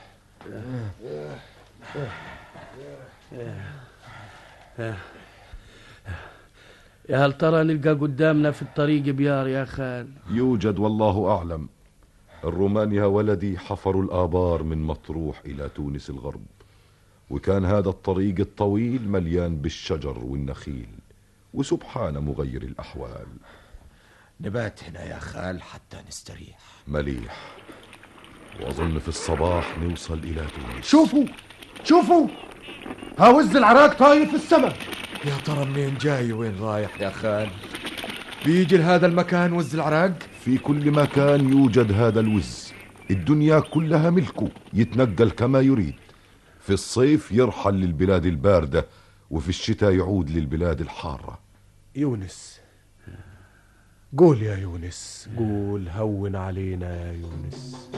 يا هل ترى نلقى قدامنا في الطريق بيار يا خال يوجد والله أعلم الرومان يا ولدي حفروا الآبار من مطروح إلى تونس الغرب وكان هذا الطريق الطويل مليان بالشجر والنخيل وسبحان مغير الأحوال نبات هنا يا خال حتى نستريح مليح وأظن في الصباح نوصل إلى تونس شوفوا شوفوا هاوز العراق طاير في السماء يا ترى منين جاي وين رايح يا خال بيجي لهذا المكان وز العراق في كل مكان يوجد هذا الوز الدنيا كلها ملكه يتنقل كما يريد في الصيف يرحل للبلاد الباردة وفي الشتاء يعود للبلاد الحارة يونس قول يا يونس قول هون علينا يا يونس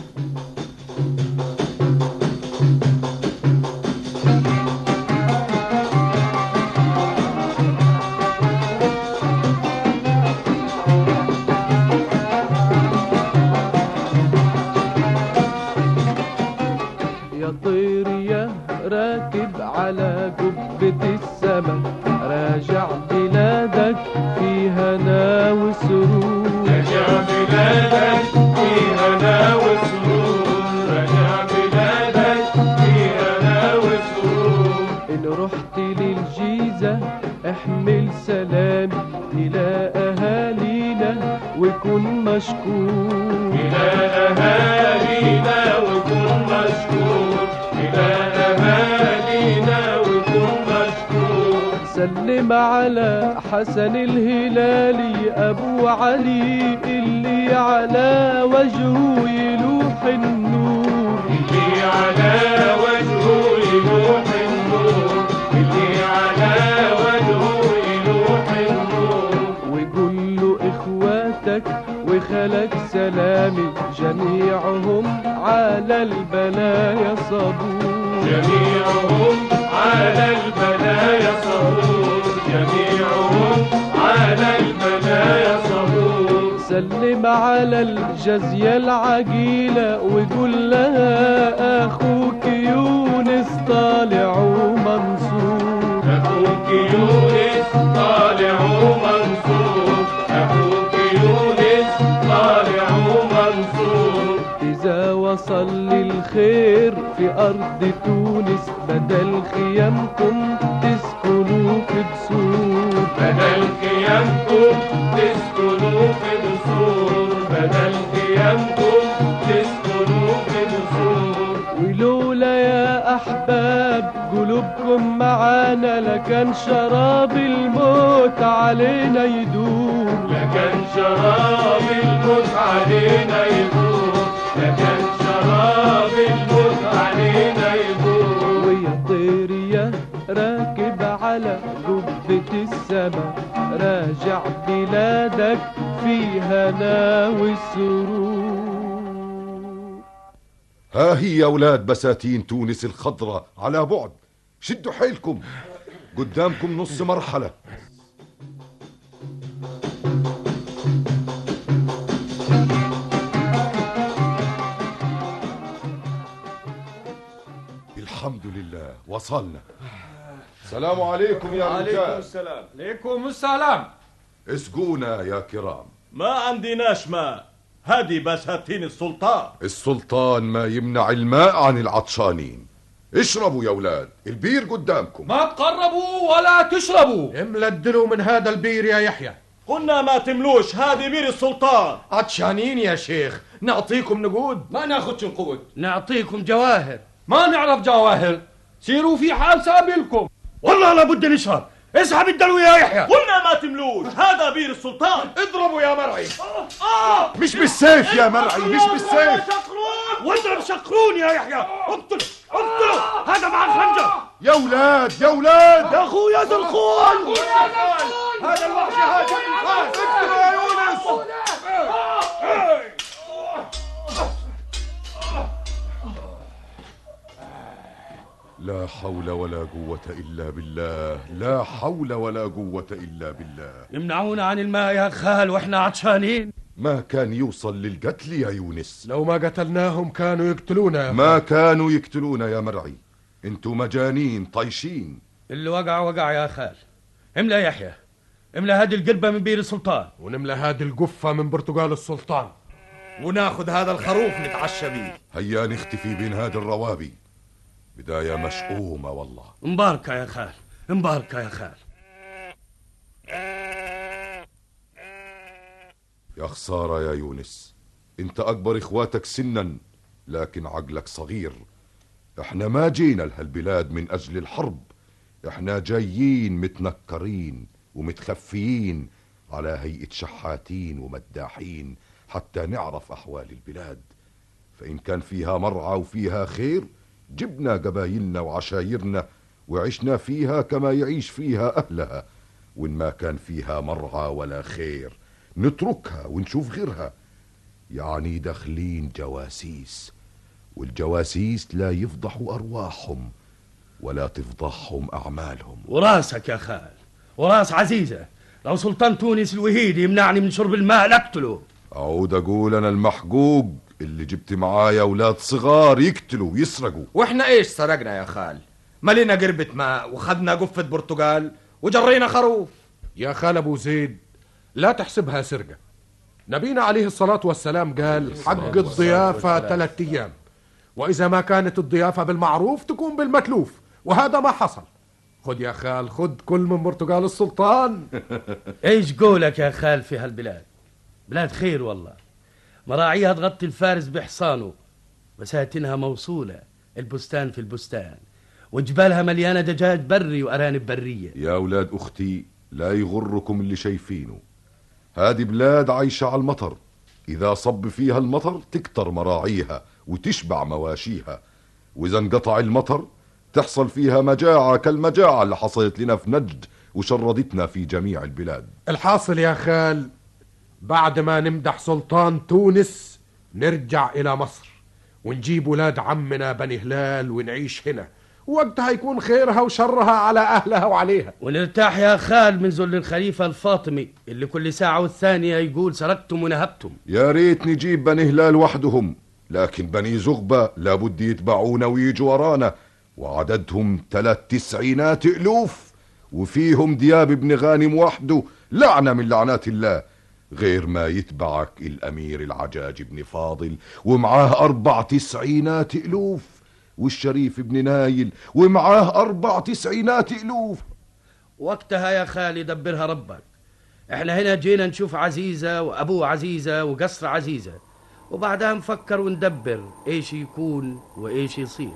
الجيزة احمل سلامي إلى أهالينا وكن مشكور إلى أهالينا وكن مشكور إلى أهالينا وكن مشكور سلم على حسن الهلالي أبو علي اللي على وجهه يلوح النور اللي على وجهه يلوح النور اللي على وجهه يلوح النور وقول له إخواتك وخلك سلامي جميعهم على البلايا صبور جميعهم على البلايا صبور جميعهم على البلايا صبور سلم على الجزية العجيلة وقول لها أخوك يونس طالع ومنصور أخوك يونس طالع ومنصور أخوك يونس طالع ومنصور إذا وصل للخير في أرض تونس بدل خيامكم تسكنوا في بسور بدل خيامكم تسكنوا في بسور بدل خيامكم تسكنوا في بسور ولولا يا أحباب قلوبكم معانا لكان شراب الموت علينا يدور لكن شراب الموت علينا يدور لكن شراب الموت علينا يدور ويا طير يا راكب على قبة السما راجع بلادك في هنا وسرور ها هي يا أولاد بساتين تونس الخضراء على بعد شدوا حيلكم قدامكم نص مرحلة الحمد لله وصلنا السلام عليكم يا عليكم رجال السلام عليكم السلام اسقونا يا كرام ما عندناش ماء هذه بساتين السلطان السلطان ما يمنع الماء عن العطشانين اشربوا يا أولاد البير قدامكم ما تقربوا ولا تشربوا املا الدلو من هذا البير يا يحيى قلنا ما تملوش هذه بير السلطان عطشانين يا شيخ نعطيكم نقود ما ناخدش نقود نعطيكم جواهر ما نعرف جواهر سيروا في حال سابلكم والله لابد نشرب اسحب الدلو يا يحيى قلنا ما تملوش هذا بير السلطان اضربوا يا مرعي آه مش بالسيف يا مرعي مش بالسيف واضرب شقرون يا يحيى اقتل اقتله هذا مع الخنجر يا أولاد يا أولاد يا اخويا ذا الخون هذا الوحش هاجم الخان اقتلوا يا يونس لا حول ولا قوة إلا بالله لا حول ولا قوة إلا بالله يمنعونا عن الماء يا خال واحنا عطشانين ما كان يوصل للقتل يا يونس لو ما قتلناهم كانوا يقتلونا يا ما كانوا يقتلونا يا مرعي انتوا مجانين طيشين اللي وقع وقع يا خال املا يحيى املا هذه القلبة من بير السلطان ونملى هذه القفة من برتقال السلطان وناخذ هذا الخروف نتعشى بيه هيا نختفي بين هذه الروابي بداية مشؤومة والله مباركة يا خال مباركة يا خال يا خسارة يا يونس انت اكبر اخواتك سنا لكن عقلك صغير احنا ما جينا لهالبلاد من اجل الحرب احنا جايين متنكرين ومتخفيين على هيئة شحاتين ومداحين حتى نعرف احوال البلاد فان كان فيها مرعى وفيها خير جبنا قبايلنا وعشايرنا وعشنا فيها كما يعيش فيها اهلها وان ما كان فيها مرعى ولا خير نتركها ونشوف غيرها يعني داخلين جواسيس والجواسيس لا يفضحوا أرواحهم ولا تفضحهم أعمالهم وراسك يا خال وراس عزيزة لو سلطان تونس الوهيد يمنعني من شرب الماء لاقتله أعود أقول أنا المحقوق اللي جبت معايا أولاد صغار يقتلوا ويسرقوا واحنا ايش سرقنا يا خال ملينا قربة ماء وخدنا قفة برتقال وجرينا خروف يا خال ابو زيد لا تحسبها سرقة نبينا عليه الصلاة والسلام قال حق الضيافة ثلاثة أيام وإذا ما كانت الضيافة بالمعروف تكون بالمكلوف وهذا ما حصل خد يا خال خد كل من برتقال السلطان ايش قولك يا خال في هالبلاد بلاد خير والله مراعيها تغطي الفارس بحصانه بساتينها موصولة البستان في البستان وجبالها مليانة دجاج بري وأرانب برية يا أولاد أختي لا يغركم اللي شايفينه هذه بلاد عايشة على المطر إذا صب فيها المطر تكتر مراعيها وتشبع مواشيها وإذا انقطع المطر تحصل فيها مجاعة كالمجاعة اللي حصلت لنا في نجد وشردتنا في جميع البلاد الحاصل يا خال بعد ما نمدح سلطان تونس نرجع إلى مصر ونجيب ولاد عمنا بني هلال ونعيش هنا وقتها يكون خيرها وشرها على أهلها وعليها ونرتاح يا خال من ذل الخليفة الفاطمي اللي كل ساعة والثانية يقول سرقتم ونهبتم يا ريت نجيب بني هلال وحدهم لكن بني زغبة لابد يتبعونا ويجوا ورانا وعددهم ثلاث تسعينات ألوف وفيهم دياب بن غانم وحده لعنة من لعنات الله غير ما يتبعك الأمير العجاج بن فاضل ومعاه أربع تسعينات ألوف والشريف بن نايل ومعاه أربع تسعينات ألوف وقتها يا خالي دبرها ربك احنا هنا جينا نشوف عزيزة وأبوه عزيزة وقصر عزيزة وبعدها نفكر وندبر ايش يكون وايش يصير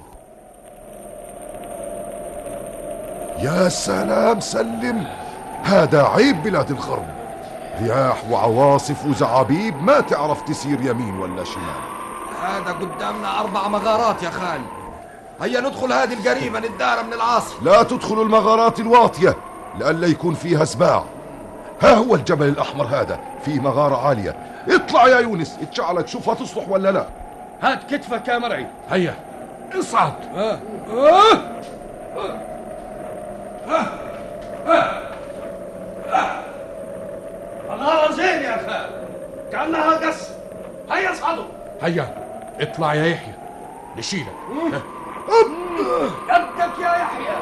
يا سلام سلم هذا عيب بلاد الغرب رياح وعواصف وزعابيب ما تعرف تسير يمين ولا شمال هذا قدامنا أربع مغارات يا خال هيا ندخل هذه القريبة ندار من العاصفة لا تدخلوا المغارات الواطية لئلا يكون فيها سباع ها هو الجبل الأحمر هذا فيه مغارة عالية اطلع يا يونس اتشعلك شوفها تصلح ولا لا هات كتفك يا مرعي هيا اصعد آه. آه. مغارة زين يا خال كأنها قصر هيا اصعدوا هيا اطلع يا يحيى نشيلك يدك يا يحيى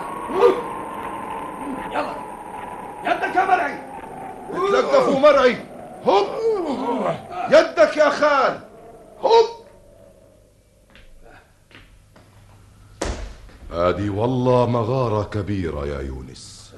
يلا يدك يا مرعي تلقفوا مرعي هب يدك يا خال هب هذه والله مغارة كبيرة يا يونس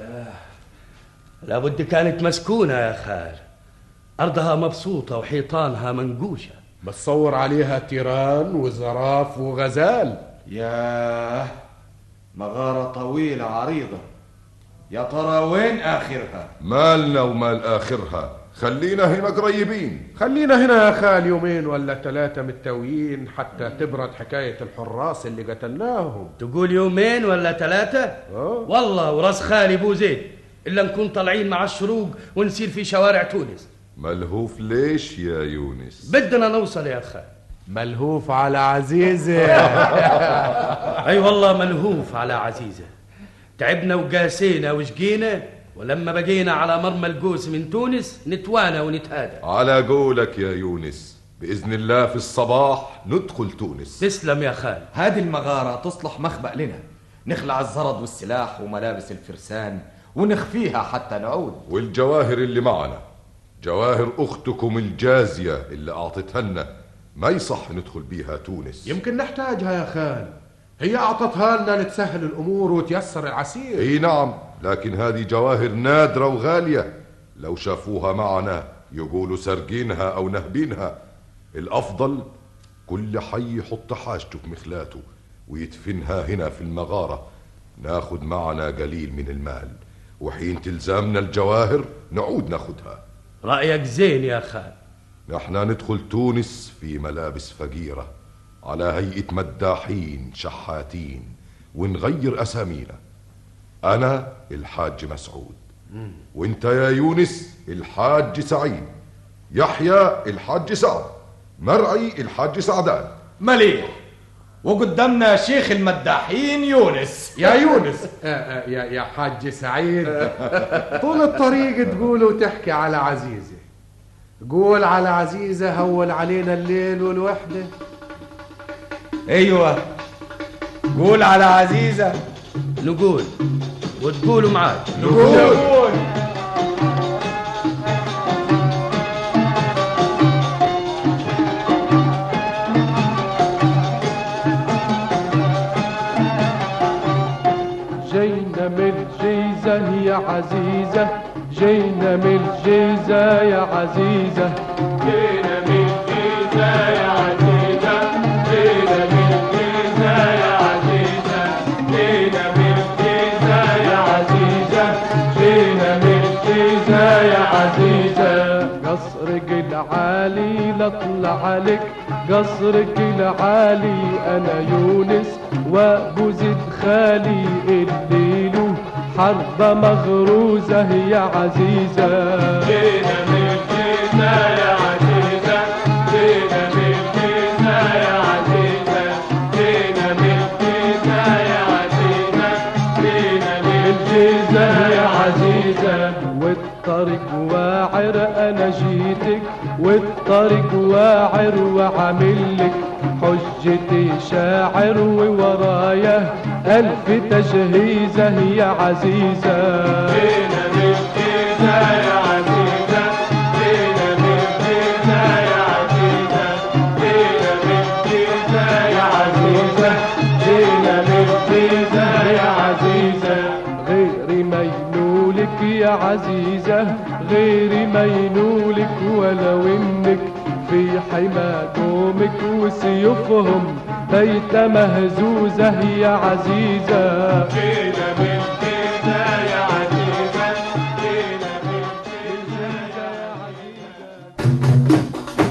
لابد كانت مسكونة يا خال أرضها مبسوطة وحيطانها منقوشة بتصور عليها تيران وزراف وغزال ياه مغارة طويلة عريضة يا ترى وين آخرها مالنا ومال آخرها خلينا هنا قريبين خلينا هنا يا خال يومين ولا ثلاثة متويين حتى تبرد حكاية الحراس اللي قتلناهم تقول يومين ولا ثلاثة والله وراس خالي بو زيد إلا نكون طالعين مع الشروق ونسير في شوارع تونس ملهوف ليش يا يونس بدنا نوصل يا خال ملهوف على عزيزة أي والله ملهوف على عزيزة تعبنا وقاسينا وشقينا ولما بقينا على مرمى القوس من تونس نتوانى ونتهادى على قولك يا يونس بإذن الله في الصباح ندخل تونس تسلم يا خال هذه المغارة تصلح مخبأ لنا نخلع الزرد والسلاح وملابس الفرسان ونخفيها حتى نعود والجواهر اللي معنا جواهر أختكم الجازية اللي أعطتها لنا ما يصح ندخل بيها تونس يمكن نحتاجها يا خال هي أعطتها لنا لتسهل الأمور وتيسر العسير اي نعم لكن هذه جواهر نادرة وغالية لو شافوها معنا يقولوا سرقينها أو نهبينها الأفضل كل حي يحط حاجته في مخلاته ويدفنها هنا في المغارة ناخد معنا قليل من المال وحين تلزامنا الجواهر نعود ناخدها رأيك زين يا خال نحن ندخل تونس في ملابس فقيرة على هيئة مداحين شحاتين ونغير أسامينا أنا الحاج مسعود وانت يا يونس الحاج سعيد يحيى الحاج سعد مرعي الحاج سعدان مليح وقدامنا شيخ المداحين يونس يا يونس آه، آه، يا يا حاج سعيد طول الطريق تقول وتحكي على عزيزة قول على عزيزة هون علينا الليل والوحدة ايوه قول على عزيزة نقول وتقولوا معاك نقول جينا من عزيزة يا عزيزة جينا من الجيزة يا عزيزة جينا من الجيزة يا عزيزة جينا من الجيزة يا عزيزة جينا من الجيزة يا عزيزة جينا من الجيزة يا عزيزة قصرك العالي لطلع عليك قصرك العالي انا يونس وابو زيد خالي الليل حربة مغروزة يا عزيزة جينا من الجيزة يا عزيزة جينا من الجيزة يا عزيزة جينا من الجيزة يا عزيزة جينا من الجيزة يا عزيزة والطريق واعر انا جيتك والطريق واعر وعاملك حجتي شاعر وورايا ألف تجهيزة يا عزيزة جينا من الجيزة يا عزيزة جينا من الجيزة يا عزيزة جينا من الجيزة يا عزيزة جينا من الجيزة يا عزيزة غير مينولك يا عزيزة غير مينولك ولو انك في حما قومك وسيوفهم بيت مهزوزة يا عزيزة جينا من الجيزة يا عزيزة جينا من الجيزة يا عزيزة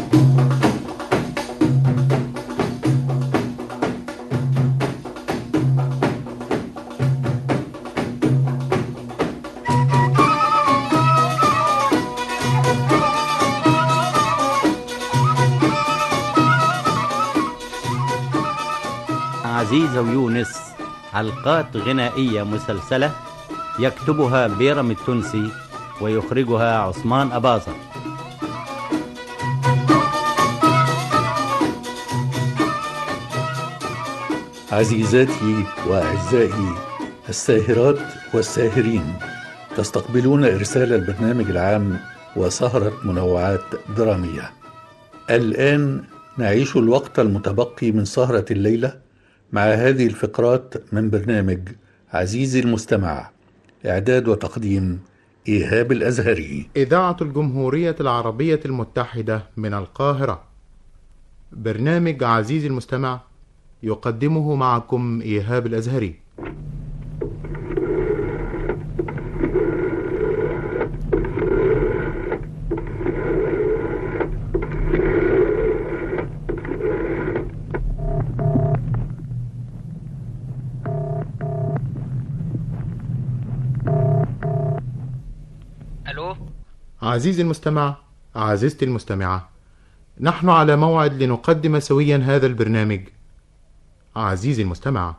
عزيزة ويونس حلقات غنائية مسلسلة يكتبها بيرم التونسي ويخرجها عثمان أباظة عزيزاتي واعزائي الساهرات والساهرين تستقبلون ارسال البرنامج العام وسهره منوعات دراميه الان نعيش الوقت المتبقي من سهره الليله مع هذه الفقرات من برنامج عزيزي المستمع اعداد وتقديم ايهاب الازهري إذاعة الجمهورية العربية المتحدة من القاهرة برنامج عزيزي المستمع يقدمه معكم إيهاب الأزهري الو عزيزي المستمع عزيزتي المستمعة نحن على موعد لنقدم سويا هذا البرنامج عزيزي المستمع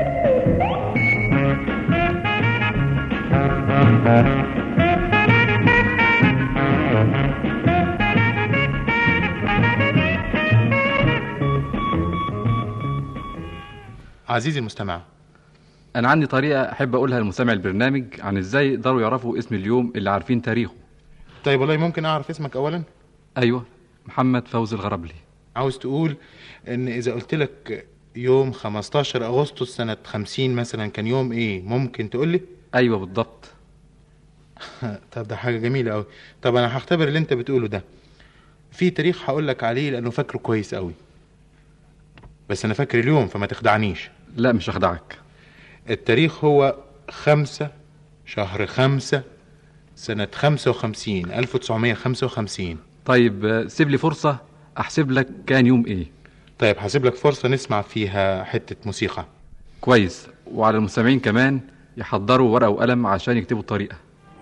عزيزي المستمع أنا عندي طريقة أحب أقولها لمستمع البرنامج عن إزاي يقدروا يعرفوا اسم اليوم اللي عارفين تاريخه طيب والله ممكن أعرف اسمك أولا أيوه محمد فوزي الغربلي عاوز تقول إن إذا قلت لك يوم 15 أغسطس سنة 50 مثلا كان يوم إيه ممكن تقول لي أيوه بالضبط طب ده حاجة جميلة أوي طب أنا هختبر اللي أنت بتقوله ده في تاريخ هقول لك عليه لأنه فاكره كويس أوي بس أنا فاكر اليوم فما تخدعنيش لا مش هخدعك التاريخ هو خمسة شهر خمسة سنة خمسة وخمسين ألف وتسعمية خمسة وخمسين طيب آه، سيب لي فرصة أحسب لك كان يوم إيه طيب هسيب لك فرصة نسمع فيها حتة موسيقى كويس وعلى المستمعين كمان يحضروا ورقة وقلم عشان يكتبوا الطريقة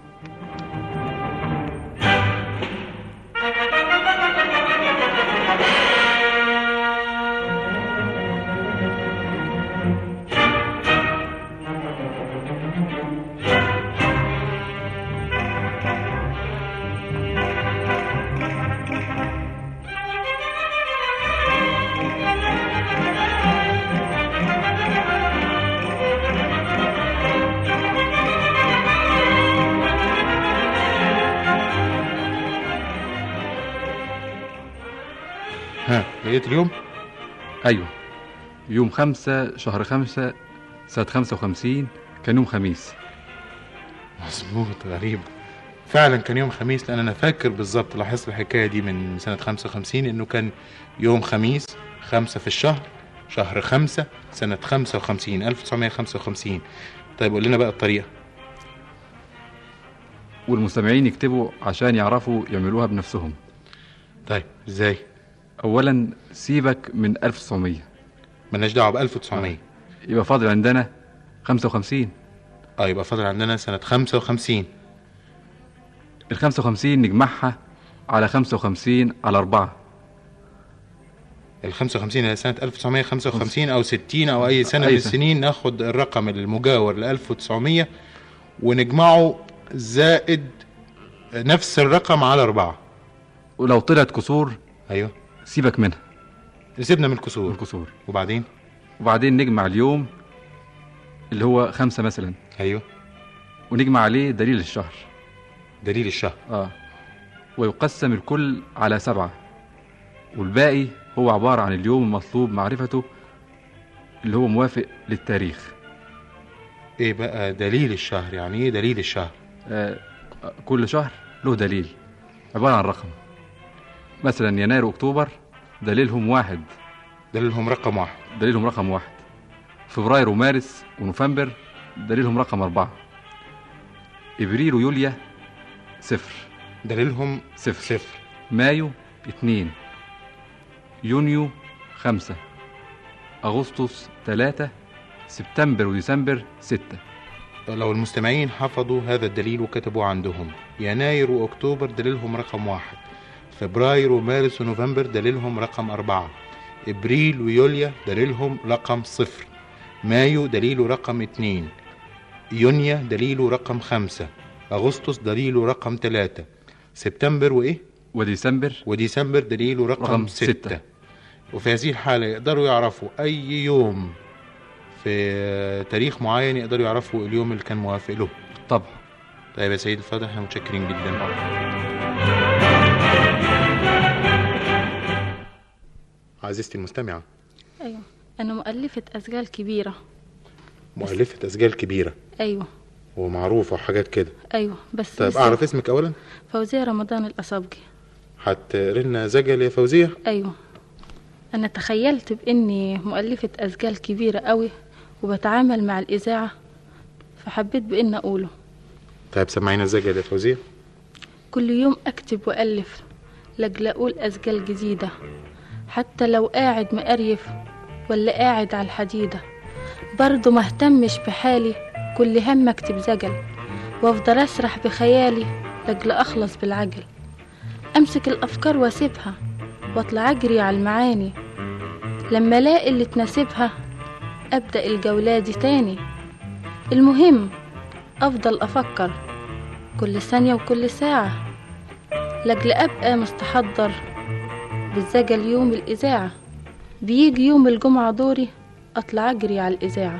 ها لقيت اليوم أيوه يوم خمسة شهر خمسة سنة خمسة وخمسين كان يوم خميس مظبوط غريب فعلا كان يوم خميس لان انا فاكر بالظبط لاحظت الحكايه دي من سنه 55 انه كان يوم خميس خمسة في الشهر شهر خمسة سنة 55 1955 طيب قول لنا بقى الطريقة والمستمعين يكتبوا عشان يعرفوا يعملوها بنفسهم طيب ازاي اولا سيبك من 1900 ملناش دعوه ب 1900 يبقى فاضل عندنا 55 اه يبقى فاضل عندنا سنة 55 ال 55 نجمعها على 55 على 4 ال 55 هي سنة 1955 أو 60 أو أي سنة أي من سنة. السنين ناخد الرقم المجاور ل 1900 ونجمعه زائد نفس الرقم على أربعة ولو طلعت كسور أيوه سيبك منها سيبنا من الكسور الكسور وبعدين وبعدين نجمع اليوم اللي هو خمسة مثلا أيوه ونجمع عليه دليل الشهر دليل الشهر اه ويقسم الكل على سبعة والباقي هو عبارة عن اليوم المطلوب معرفته اللي هو موافق للتاريخ إيه بقى دليل الشهر يعني إيه دليل الشهر آه كل شهر له دليل عبارة عن رقم مثلا يناير وأكتوبر دليلهم واحد دليلهم رقم واحد دليلهم رقم واحد فبراير ومارس ونوفمبر دليلهم رقم أربعة إبريل ويوليا صفر دليلهم صفر صفر مايو اتنين يونيو خمسة أغسطس تلاتة سبتمبر وديسمبر ستة لو المستمعين حفظوا هذا الدليل وكتبوه عندهم يناير وأكتوبر دليلهم رقم واحد فبراير ومارس ونوفمبر دليلهم رقم أربعة إبريل ويوليا دليلهم رقم صفر مايو دليله رقم اتنين يونيو دليله رقم خمسة أغسطس دليله رقم تلاتة سبتمبر وإيه؟ وديسمبر وديسمبر دليله رقم, رقم ستة. ستة. وفي هذه الحالة يقدروا يعرفوا أي يوم في تاريخ معين يقدروا يعرفوا اليوم اللي كان موافق له طبعا طيب يا سيد الفاضل احنا متشكرين جدا عزيزتي المستمعة أيوة أنا مؤلفة أسجال كبيرة مؤلفة أسجال كبيرة أيوة ومعروفة وحاجات كده أيوة بس طيب لسه أعرف اسمك أولا فوزية رمضان الأصابجي هتقري لنا زجل يا فوزية أيوة أنا تخيلت بإني مؤلفة أسجال كبيرة قوي وبتعامل مع الإذاعة فحبيت بإن أقوله طيب سمعينا الزجل يا فوزية كل يوم أكتب وألف لأجل أقول أسجال جديدة حتى لو قاعد مقريف ولا قاعد على الحديدة برضه مهتمش بحالي كل هم أكتب زجل وأفضل أسرح بخيالي لأجل أخلص بالعجل أمسك الأفكار وأسيبها وأطلع أجري على المعاني لما ألاقي اللي تناسبها أبدأ الجولة دي تاني المهم أفضل أفكر كل ثانية وكل ساعة لأجل أبقى مستحضر بالزجل يوم الإذاعة بيجي يوم الجمعة دوري أطلع أجري على الإذاعة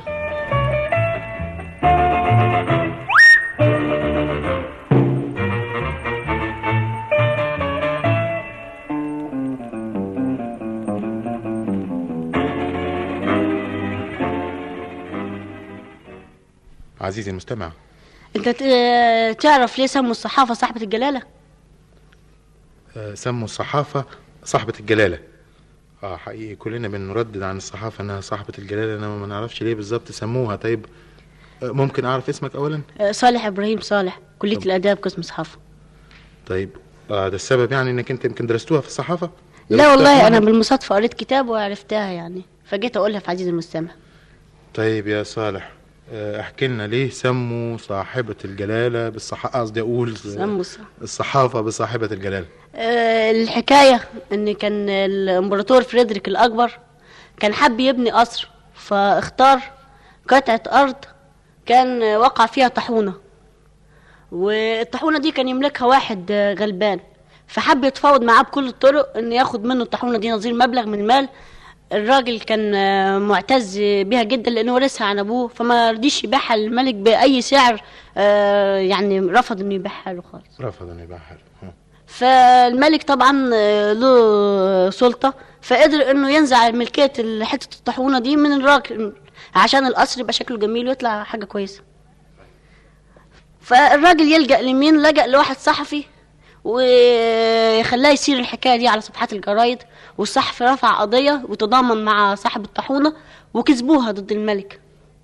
عزيزي المستمع انت ت- تعرف ليه سموا الصحافة صاحبة الجلالة آه، سموا الصحافة صاحبة الجلالة اه حقيقي كلنا بنردد عن الصحافة انها صاحبة الجلالة انما ما نعرفش ليه بالظبط سموها طيب آه، ممكن اعرف اسمك اولا آه، صالح ابراهيم صالح كلية الاداب قسم صحافة طيب آه ده السبب يعني انك انت يمكن درستوها في الصحافة لا والله انا بالمصادفة قريت كتاب وعرفتها يعني فجيت اقولها في عزيز المستمع طيب يا صالح آه، احكي لنا ليه سموا صاحبة الجلالة بالصحافة قصدي اقول سموا الص- الصحافة بصاحبة الجلالة آه، الحكاية ان كان الامبراطور فريدريك الاكبر كان حب يبني قصر فاختار قطعة ارض كان وقع فيها طاحونة والطاحونة دي كان يملكها واحد آه، غلبان فحب يتفاوض معاه بكل الطرق ان ياخد منه الطاحونة دي نظير مبلغ من المال الراجل كان آه، معتز بيها جدا لانه ورثها عن ابوه فما رضيش يبيعها للملك باي سعر آه، يعني رفض انه يبيعها له خالص رفض ان يبيعها له. فالملك طبعا آه، له سلطة فقدر انه ينزع ملكية حتة الطاحونة دي من الراجل عشان القصر يبقى شكله جميل ويطلع حاجة كويسة فالراجل يلجأ لمين لجأ لواحد صحفي وخلاه يسير الحكاية دي على صفحات الجرايد والصحفي رفع قضية وتضامن مع صاحب الطاحونة وكسبوها ضد الملك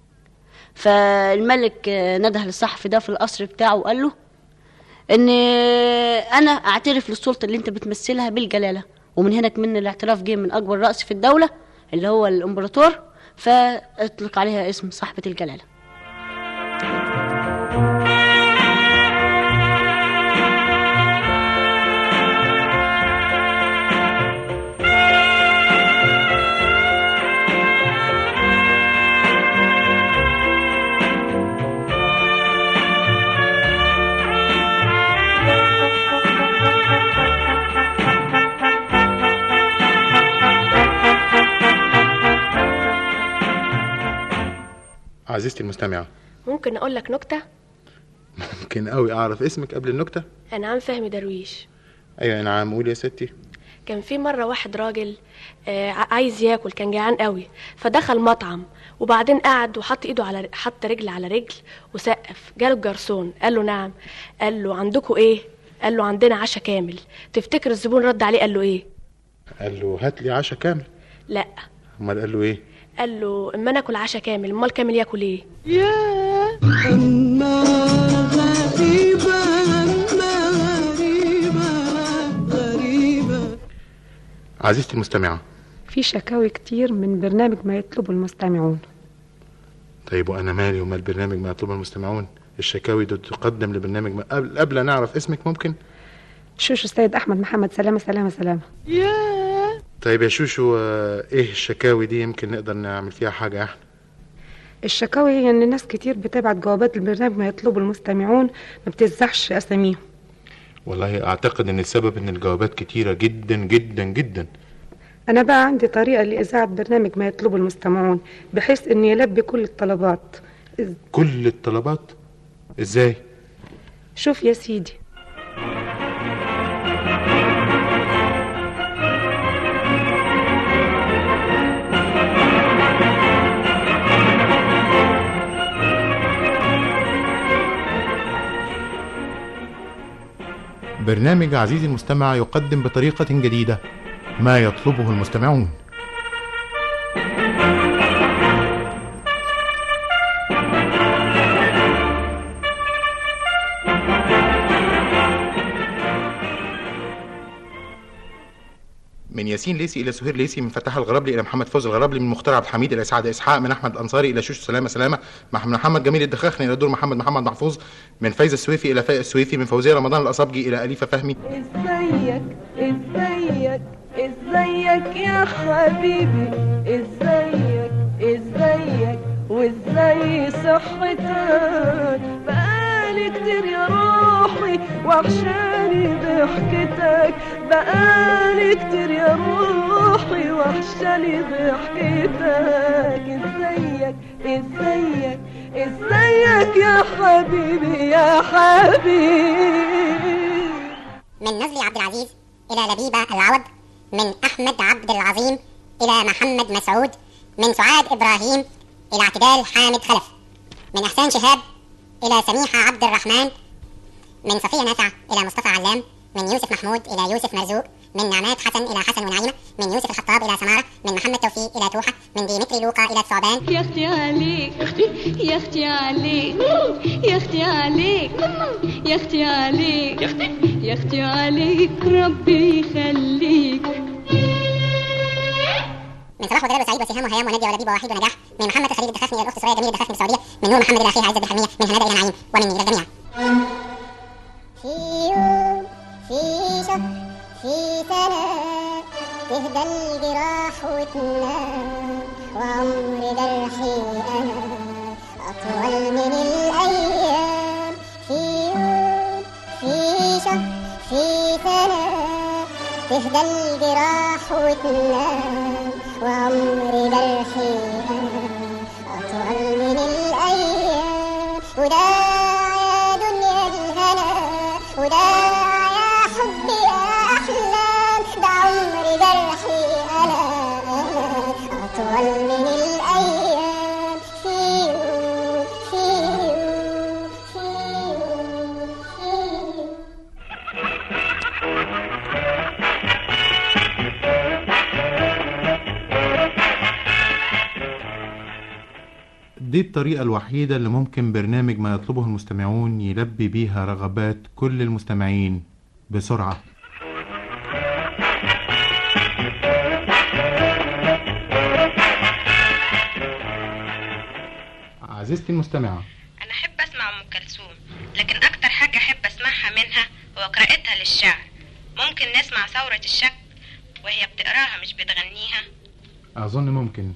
فالملك آه، نده للصحفي ده في القصر بتاعه وقال له ان انا اعترف للسلطه اللي انت بتمثلها بالجلاله ومن هنا كمان الاعتراف جه من اكبر راس في الدوله اللي هو الامبراطور فاطلق عليها اسم صاحبه الجلاله عزيزتي المستمعة ممكن اقول لك نكته ممكن قوي اعرف اسمك قبل النكتة انعام فهمي درويش ايوه يا نعم قول يا ستي كان في مره واحد راجل آه ع- عايز ياكل كان جعان قوي فدخل مطعم وبعدين قعد وحط ايده على حط رجل على رجل وسقف جاله الجرسون قال له نعم قال له عندكم ايه قال له عندنا عشاء كامل تفتكر الزبون رد عليه قال له ايه قال له هات لي عشاء كامل لا امال قال له ايه قال له اما ناكل عشاء كامل امال كامل ياكل ايه يا أما غريبة أما غريبة غريبة عزيزتي المستمعة في شكاوي كتير من برنامج ما يطلبه المستمعون طيب وانا مالي ومال برنامج ما يطلبه المستمعون الشكاوي دي تقدم لبرنامج ما قبل قبل أن نعرف اسمك ممكن شوشو السيد أحمد محمد سلامة سلامة سلامة يا طيب يا شوشو آه، ايه الشكاوي دي يمكن نقدر نعمل فيها حاجة احنا الشكاوي هي إن ناس كتير بتبعت جوابات البرنامج ما يطلبه المستمعون ما بتزحش أساميهم والله اعتقد ان السبب ان الجوابات كتيرة جدا جدا جدا أنا بقى عندي طريقة لإذاعة برنامج ما يطلبه المستمعون بحيث إن يلبي كل الطلبات كل الطلبات ازاي شوف يا سيدي برنامج عزيزي المستمع يقدم بطريقة جديدة ما يطلبه المستمعون من ياسين ليسي الى سهير ليسي من فتح الغرابلي الى محمد فوز الغرابلي من مختار عبد الحميد الى سعد اسحاق من احمد الانصاري الى شوشو سلامه سلامه مع محمد جميل الدخاخني الى دور محمد محمد محفوظ من فايزه السويفي الى فايز السويفي من فوزيه رمضان الاصابجي الى اليفه فهمي ازيك ازيك ازيك يا حبيبي ازيك ازيك وازاي صحتك بقالي كتير يا روحي وحشاني ضحكتك بقالي كتير يا روحي وحشاني ضحكتك ازيك ازيك ازيك يا حبيبي يا حبيبي من نزلي عبد العزيز إلى لبيبة العوض من أحمد عبد العظيم إلى محمد مسعود من سعاد إبراهيم إلى اعتدال حامد خلف من إحسان شهاب إلى سميحة عبد الرحمن من صفية نافع إلى مصطفى علام من يوسف محمود إلى يوسف مرزوق من نعمات حسن إلى حسن ونعيمة من يوسف الخطاب إلى سمارة من محمد توفيق إلى توحة من ديمتري لوقا إلى ثعبان يا اختي عليك يا اختي عليك يا اختي عليك يا اختي عليك يا اختي عليك ربي يخليك من صلاح وجلال وسعيد وسهام وهيام ونادية ولبيبة ووحيد ونجاح من محمد خليل الدخاخني إلى الأخت سورية جميل الدخاخني بالسعودية من نور محمد إلى أخيها عزة الحلمية من هنادى إلى نعيم ومني إلى الجميع في يوم في شهر في سنة تهدى الجراح وتنام وعمر جرحي أنا أطول من الأيام في يوم في شهر في سنة تهدى الجراح وتنام وعمر جرحي أنا أطول من الأيام وداع يا دنيا الهنا وداع يا حبي يا أحلام ده عمر جرحي أنا أنا أطول من الأيام في يوم في يوم في يوم دي الطريقة الوحيدة اللي ممكن برنامج ما يطلبه المستمعون يلبي بيها رغبات كل المستمعين بسرعة عزيزتي المستمعة أنا أحب أسمع أم كلثوم لكن أكتر حاجة أحب أسمعها منها هو قراءتها للشعر ممكن نسمع ثورة الشك وهي بتقراها مش بتغنيها أظن ممكن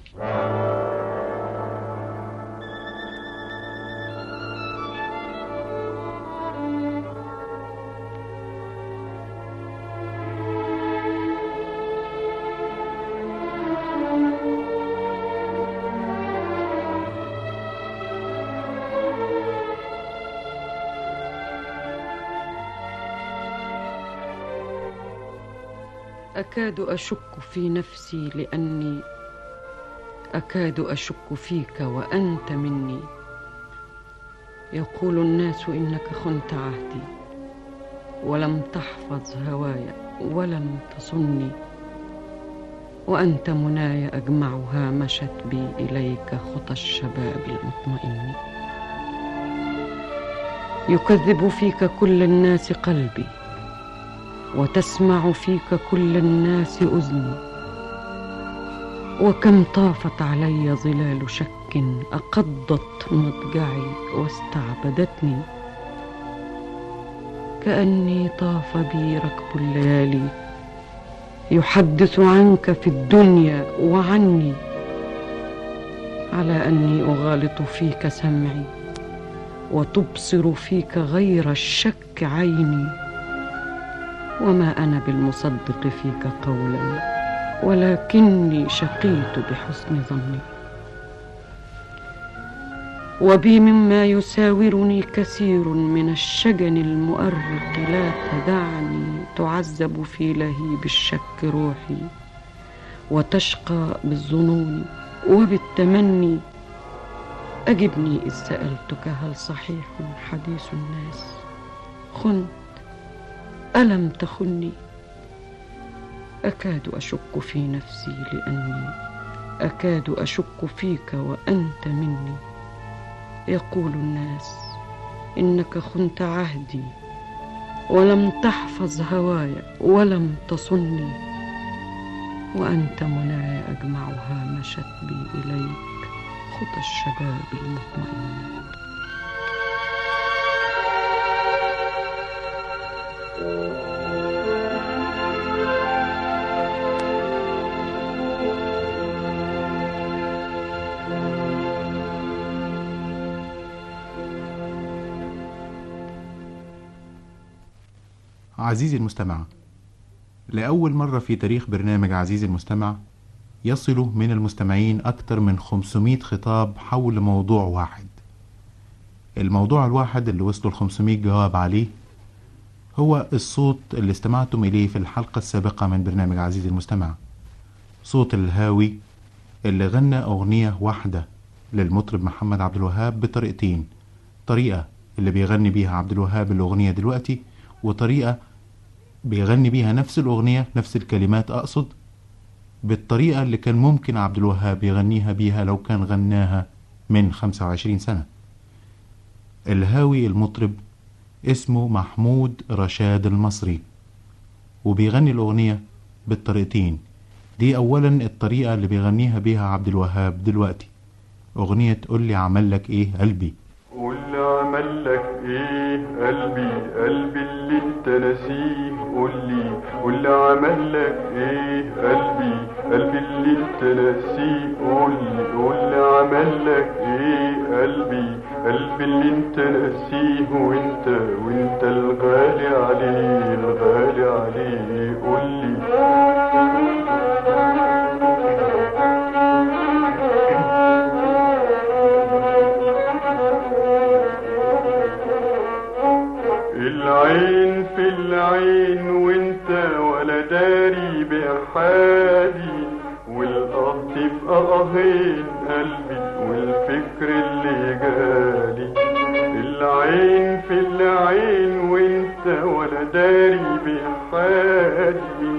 أكاد أشك في نفسي لأني أكاد أشك فيك وأنت مني يقول الناس إنك خنت عهدي ولم تحفظ هواي ولم تصني وأنت مناي أجمعها مشت بي إليك خطى الشباب المطمئن يكذب فيك كل الناس قلبي وتسمع فيك كل الناس اذني وكم طافت علي ظلال شك اقضت مضجعي واستعبدتني كاني طاف بي ركب الليالي يحدث عنك في الدنيا وعني على اني اغالط فيك سمعي وتبصر فيك غير الشك عيني وما انا بالمصدق فيك قولا ولكني شقيت بحسن ظني وبي مما يساورني كثير من الشجن المؤرق لا تدعني تعذب في لهيب الشك روحي وتشقى بالظنون وبالتمني أجبني إذ سألتك هل صحيح حديث الناس خنت ألم تخني أكاد أشك في نفسي لأني أكاد أشك فيك وأنت مني يقول الناس إنك خنت عهدي ولم تحفظ هواي ولم تصني وأنت مناي أجمعها مشت بي إليك خطى الشباب المطمئن عزيزي المستمع لأول مرة في تاريخ برنامج عزيزي المستمع يصل من المستمعين أكثر من 500 خطاب حول موضوع واحد الموضوع الواحد اللي وصلوا ال 500 جواب عليه هو الصوت اللي استمعتم إليه في الحلقة السابقة من برنامج عزيزي المستمع صوت الهاوي اللي غنى أغنية واحدة للمطرب محمد عبد الوهاب بطريقتين طريقة اللي بيغني بيها عبد الوهاب الأغنية دلوقتي وطريقة بيغني بيها نفس الأغنية نفس الكلمات أقصد بالطريقة اللي كان ممكن عبد الوهاب يغنيها بيها لو كان غناها من 25 سنة الهاوي المطرب اسمه محمود رشاد المصري وبيغني الأغنية بالطريقتين دي أولا الطريقة اللي بيغنيها بيها عبد الوهاب دلوقتي أغنية قول لي عمل لك إيه قلبي قول لي عمل لك ايه قلبي قلبي اللي انت ناسيه قول لي قول لي عمل لك ايه قلبي قلبي اللي انت ناسيه قول لي قول لي عمل لك ايه قلبي قلبي اللي انت ناسيه وانت وانت الغالي عليه الغالي عليه قول لي العين في العين وانت ولا داري بحالي والقط يبقى قهين قلبي والفكر اللي جالي العين في العين وانت ولا داري بحالي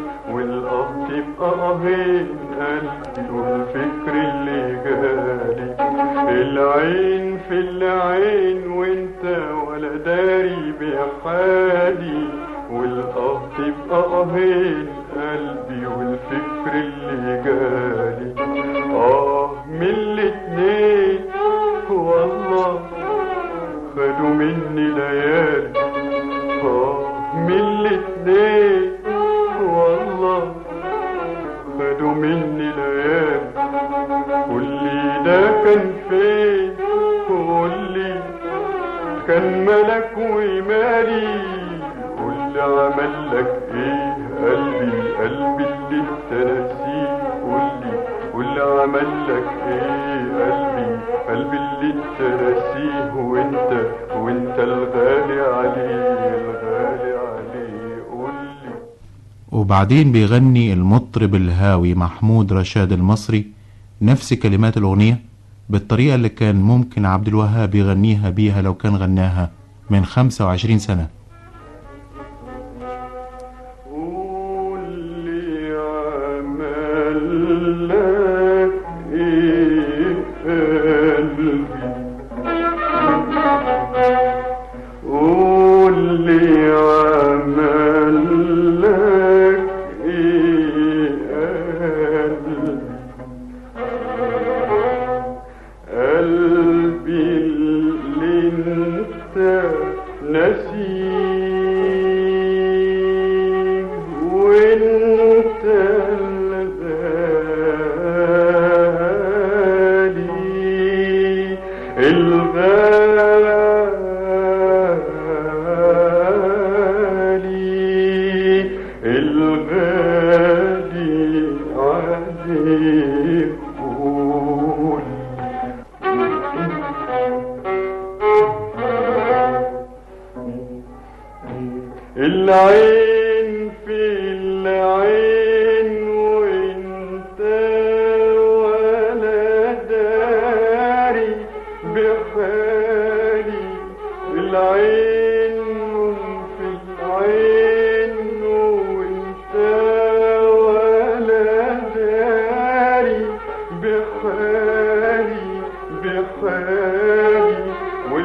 والقط يبقى قهين قلبي والفكر اللي جالي العين في العين وانت ولا داري بحالي والقف تبقى قهين قلبي والفكر اللي جالي اه من الاتنين والله خدوا مني ليالي اه من الاتنين والله خدوا مني ليالي قولي ده كان فين قولي كان ملك ومالي قولي عمل لك ايه قلبي قلبي اللي انت ناسيه قولي قولي عمل لك ايه قلبي قلبي اللي انت ناسيه وانت وانت الغالي عليه الغالي عليه قولي وبعدين بيغني المطرب الهاوي محمود رشاد المصري نفس كلمات الأغنية بالطريقة اللي كان ممكن عبد الوهاب يغنيها بيها لو كان غناها من 25 سنة لك ايه قلبي قول لي عمل لك ايه قلبي قلبي اللي انت نسيه وانت الغالي الغالي الغالي عليك قول العين في العين وانت ولا داري بحالي العين في العين وانت ولا داري بحالي بحالي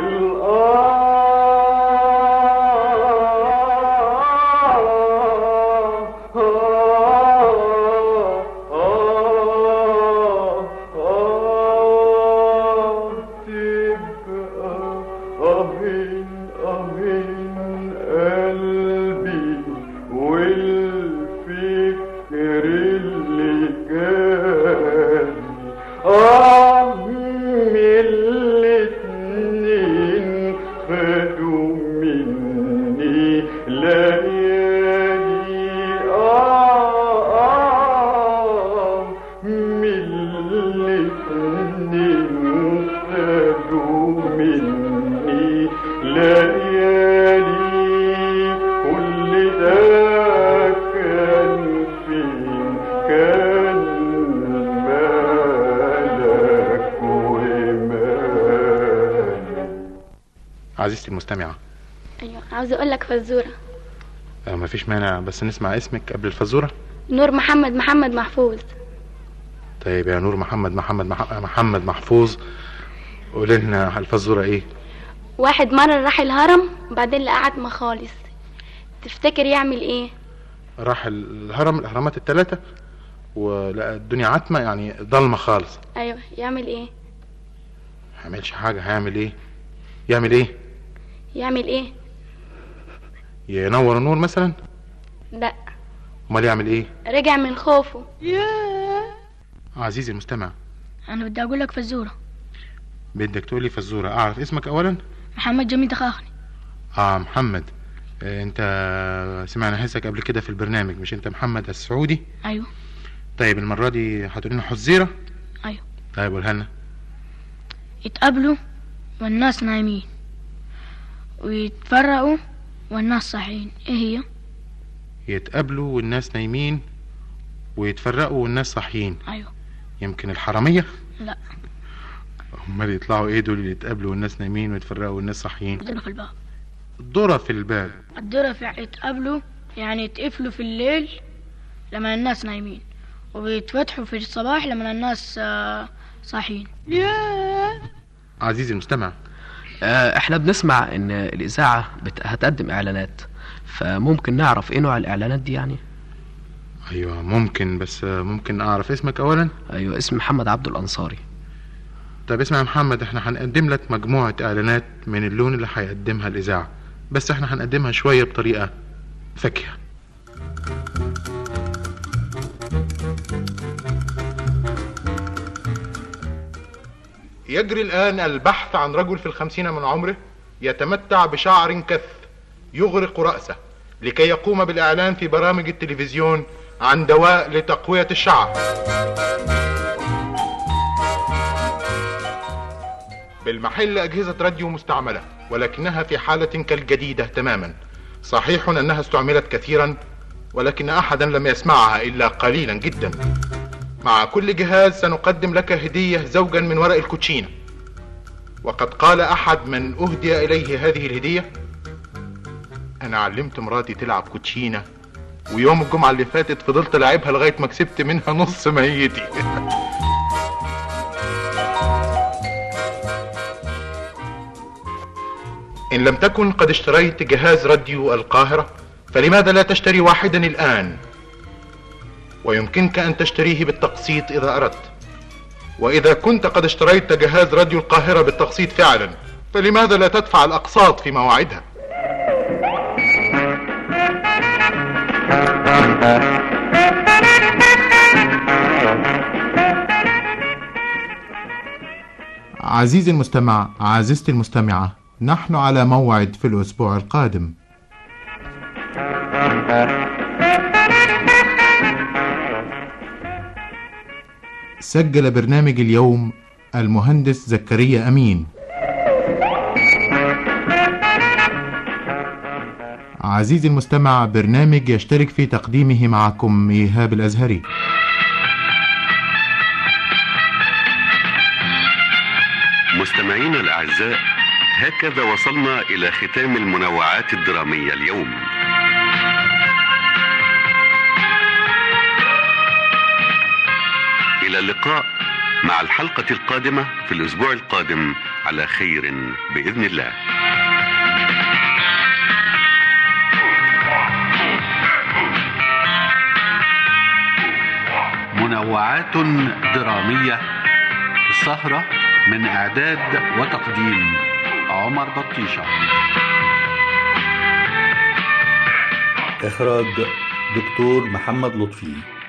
أهين أهين قلبي والفكر اللي جالي آه من الاتنين خدوا مني ليالي آه آه من الاتنين خدوا مني ليالي كل ده كان فين كان مالك ومالي عزيزتي المستمعة ايوه عاوزه اقول لك فزوره آه، مفيش مانع بس نسمع اسمك قبل الفزورة نور محمد محمد محفوظ طيب يا نور محمد محمد مح- محمد محفوظ قولي لنا الفزورة ايه واحد مرة راح الهرم وبعدين لقى عتمة خالص تفتكر يعمل ايه راح الهرم الأهرامات الثلاثة ولقى الدنيا عتمة يعني ضلمة خالص ايوه يعمل ايه ما يعملش حاجة هيعمل ايه يعمل ايه يعمل ايه ينور النور مثلا لا امال يعمل ايه رجع من خوفه عزيزي المستمع انا بدي اقول لك فزوره بدك تقولي فزورة اعرف اسمك اولا محمد جميل دخاخني اه محمد آه، انت سمعنا هسك قبل كده في البرنامج مش انت محمد السعودي ايوه طيب المرة دي هتقول لنا حزيرة ايوه طيب قولها لنا يتقابلوا والناس نايمين ويتفرقوا والناس صاحيين ايه هي يتقابلوا والناس نايمين ويتفرقوا والناس صاحيين ايوه يمكن الحرامية لا امال يطلعوا ايه دول اللي يتقابلوا والناس نايمين ويتفرقوا والناس صاحيين الدرة في الباب ذرة في الباب الدرة في يتقابلوا يعني يتقفلوا في الليل لما الناس نايمين وبيتفتحوا في الصباح لما الناس آه، صاحيين ياه عزيزي المستمع آه، احنا بنسمع ان الاذاعه بت... هتقدم اعلانات فممكن نعرف ايه نوع الاعلانات دي يعني ايوه ممكن بس آه، ممكن اعرف اسمك اولا ايوه اسمي محمد عبد الانصاري طب اسمع يا محمد احنا هنقدم لك مجموعة اعلانات من اللون اللي هيقدمها الاذاعة بس احنا هنقدمها شوية بطريقة فاكهة يجري الآن البحث عن رجل في الخمسين من عمره يتمتع بشعر كث يغرق رأسه لكي يقوم بالإعلان في برامج التلفزيون عن دواء لتقوية الشعر بالمحل أجهزة راديو مستعملة ولكنها في حالة كالجديدة تماما صحيح أنها استعملت كثيرا ولكن أحدا لم يسمعها إلا قليلا جدا مع كل جهاز سنقدم لك هدية زوجا من ورق الكوتشينة وقد قال أحد من أهدي إليه هذه الهدية أنا علمت مراتي تلعب كوتشينة ويوم الجمعة اللي فاتت فضلت ألعبها لغاية ما كسبت منها نص ميتي إن لم تكن قد اشتريت جهاز راديو القاهرة فلماذا لا تشتري واحدا الآن ويمكنك أن تشتريه بالتقسيط إذا أردت وإذا كنت قد اشتريت جهاز راديو القاهرة بالتقسيط فعلا فلماذا لا تدفع الأقساط في مواعيدها عزيزي المستمع عزيزتي المستمعة نحن على موعد في الأسبوع القادم سجل برنامج اليوم المهندس زكريا أمين عزيزي المستمع برنامج يشترك في تقديمه معكم إيهاب الأزهري مستمعينا الأعزاء هكذا وصلنا إلى ختام المنوعات الدرامية اليوم إلى اللقاء مع الحلقة القادمة في الأسبوع القادم على خير بإذن الله منوعات درامية السهرة من إعداد وتقديم عمر بطيشة إخراج دكتور محمد لطفي